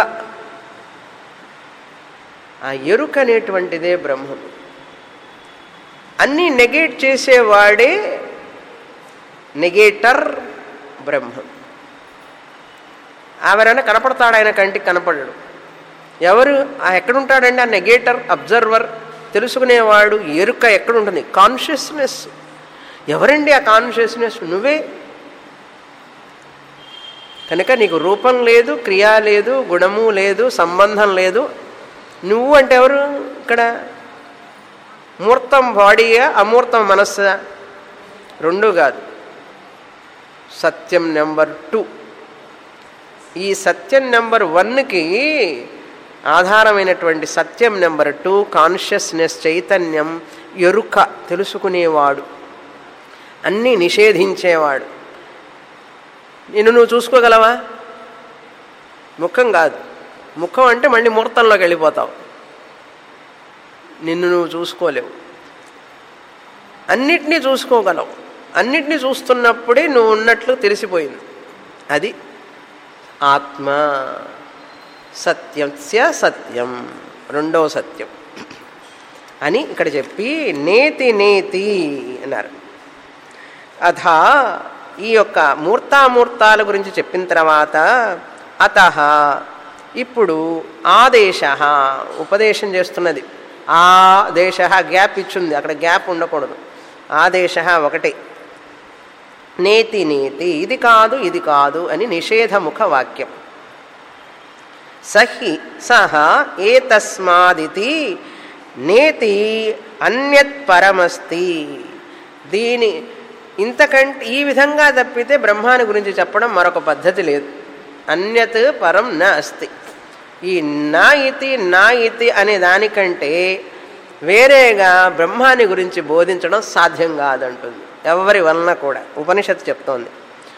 ఆ ఎరుక అనేటువంటిదే బ్రహ్మం అన్నీ నెగేట్ చేసేవాడే నెగేటర్ బ్రహ్మం ఎవరైనా కనపడతాడు ఆయన కంటికి కనపడడు ఎవరు ఆ ఎక్కడుంటాడండి ఆ నెగేటర్ అబ్జర్వర్ తెలుసుకునేవాడు ఎరుక ఎక్కడుంటుంది కాన్షియస్నెస్ ఎవరండి ఆ కాన్షియస్నెస్ నువ్వే కనుక నీకు రూపం లేదు క్రియ లేదు గుణము లేదు సంబంధం లేదు నువ్వు అంటే ఎవరు ఇక్కడ మూర్తం బాడీయా అమూర్తం మనస్సా రెండు కాదు సత్యం నెంబర్ టూ ఈ సత్యం నెంబర్ వన్కి ఆధారమైనటువంటి సత్యం నెంబర్ టూ కాన్షియస్నెస్ చైతన్యం ఎరుక తెలుసుకునేవాడు అన్నీ నిషేధించేవాడు నిన్ను నువ్వు చూసుకోగలవా ముఖం కాదు ముఖం అంటే మళ్ళీ ముహూర్తంలోకి వెళ్ళిపోతావు నిన్ను నువ్వు చూసుకోలేవు అన్నిటినీ చూసుకోగలవు అన్నిటినీ చూస్తున్నప్పుడే నువ్వు ఉన్నట్లు తెలిసిపోయింది అది ఆత్మ సత్యస్య సత్యం రెండవ సత్యం అని ఇక్కడ చెప్పి నేతి నేతి అన్నారు అథ ఈ యొక్క మూర్తామూర్తాల గురించి చెప్పిన తర్వాత అత ఇప్పుడు ఆదేశ ఉపదేశం చేస్తున్నది ఆ దేశ గ్యాప్ ఇచ్చింది అక్కడ గ్యాప్ ఉండకూడదు ఆదేశ ఒకటే నేతి నేతి ఇది కాదు ఇది కాదు అని నిషేధముఖ వాక్యం సహి సహ ఏతస్మాదితి నేతి అన్యత్ పరమస్తి దీని ఇంతకంటే ఈ విధంగా తప్పితే బ్రహ్మాని గురించి చెప్పడం మరొక పద్ధతి లేదు అన్యత్ పరం న అస్తి ఈ నా ఇతి నా ఇతి అనే దానికంటే వేరేగా బ్రహ్మాని గురించి బోధించడం సాధ్యం కాదంటుంది ఎవరి వలన కూడా ఉపనిషత్తు చెప్తోంది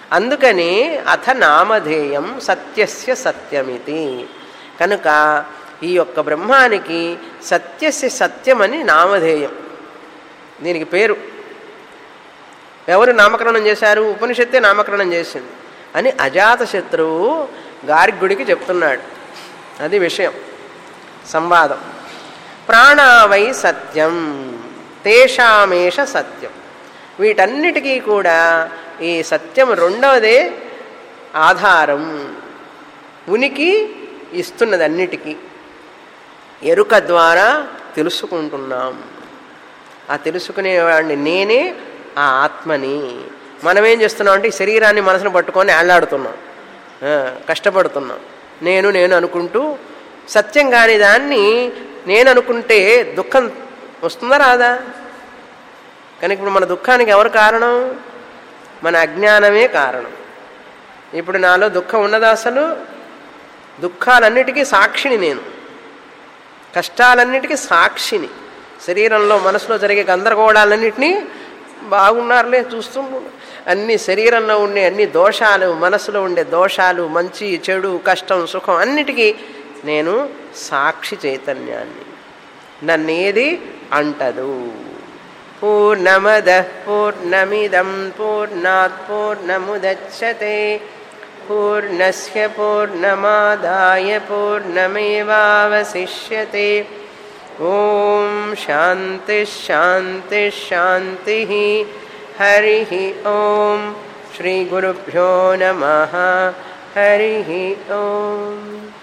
అందుకని అథ నామధేయం సత్యస్య సత్యమితి కనుక ఈ యొక్క బ్రహ్మానికి సత్యస్య సత్యమని నామధేయం దీనికి పేరు ఎవరు నామకరణం చేశారు ఉపనిషత్తే నామకరణం చేసింది అని అజాతశత్రువు గార్గుడికి చెప్తున్నాడు అది విషయం సంవాదం ప్రాణావై సత్యం తేషామేష సత్యం వీటన్నిటికీ కూడా ఈ సత్యం రెండవదే ఆధారం ఉనికి ఇస్తున్నది అన్నిటికీ ఎరుక ద్వారా తెలుసుకుంటున్నాం ఆ తెలుసుకునేవాడిని నేనే ఆ ఆత్మని మనం ఏం చేస్తున్నాం అంటే ఈ శరీరాన్ని మనసును పట్టుకొని ఏళ్లాడుతున్నాం ఆ, కష్టపడుతున్నాం నేను నేను అనుకుంటూ సత్యం కాని దాన్ని నేను అనుకుంటే దుఃఖం వస్తుందా రాదా కానీ ఇప్పుడు మన దుఃఖానికి ఎవరు కారణం మన అజ్ఞానమే కారణం ఇప్పుడు నాలో దుఃఖం ఉన్నదా అసలు దుఃఖాలన్నిటికీ సాక్షిని నేను కష్టాలన్నిటికీ సాక్షిని శరీరంలో మనసులో జరిగే గందరగోళాలన్నింటినీ బాగున్నారులే చూస్తూ అన్ని శరీరంలో ఉండే అన్ని దోషాలు మనసులో ఉండే దోషాలు మంచి చెడు కష్టం సుఖం అన్నిటికీ నేను సాక్షి చైతన్యాన్ని నన్నేది అంటదు పూర్ణమద పూర్ణమిదం పూర్ణాత్ పూర్ణముదచ్చతే పూర్ణస్య పూర్ణమాదాయ పూర్ణమేవావశిష్యతే ఓం శాంతి శాంతి శాంతి హరి ఓం శ్రీ గురుభ్యో నమ హరి ఓం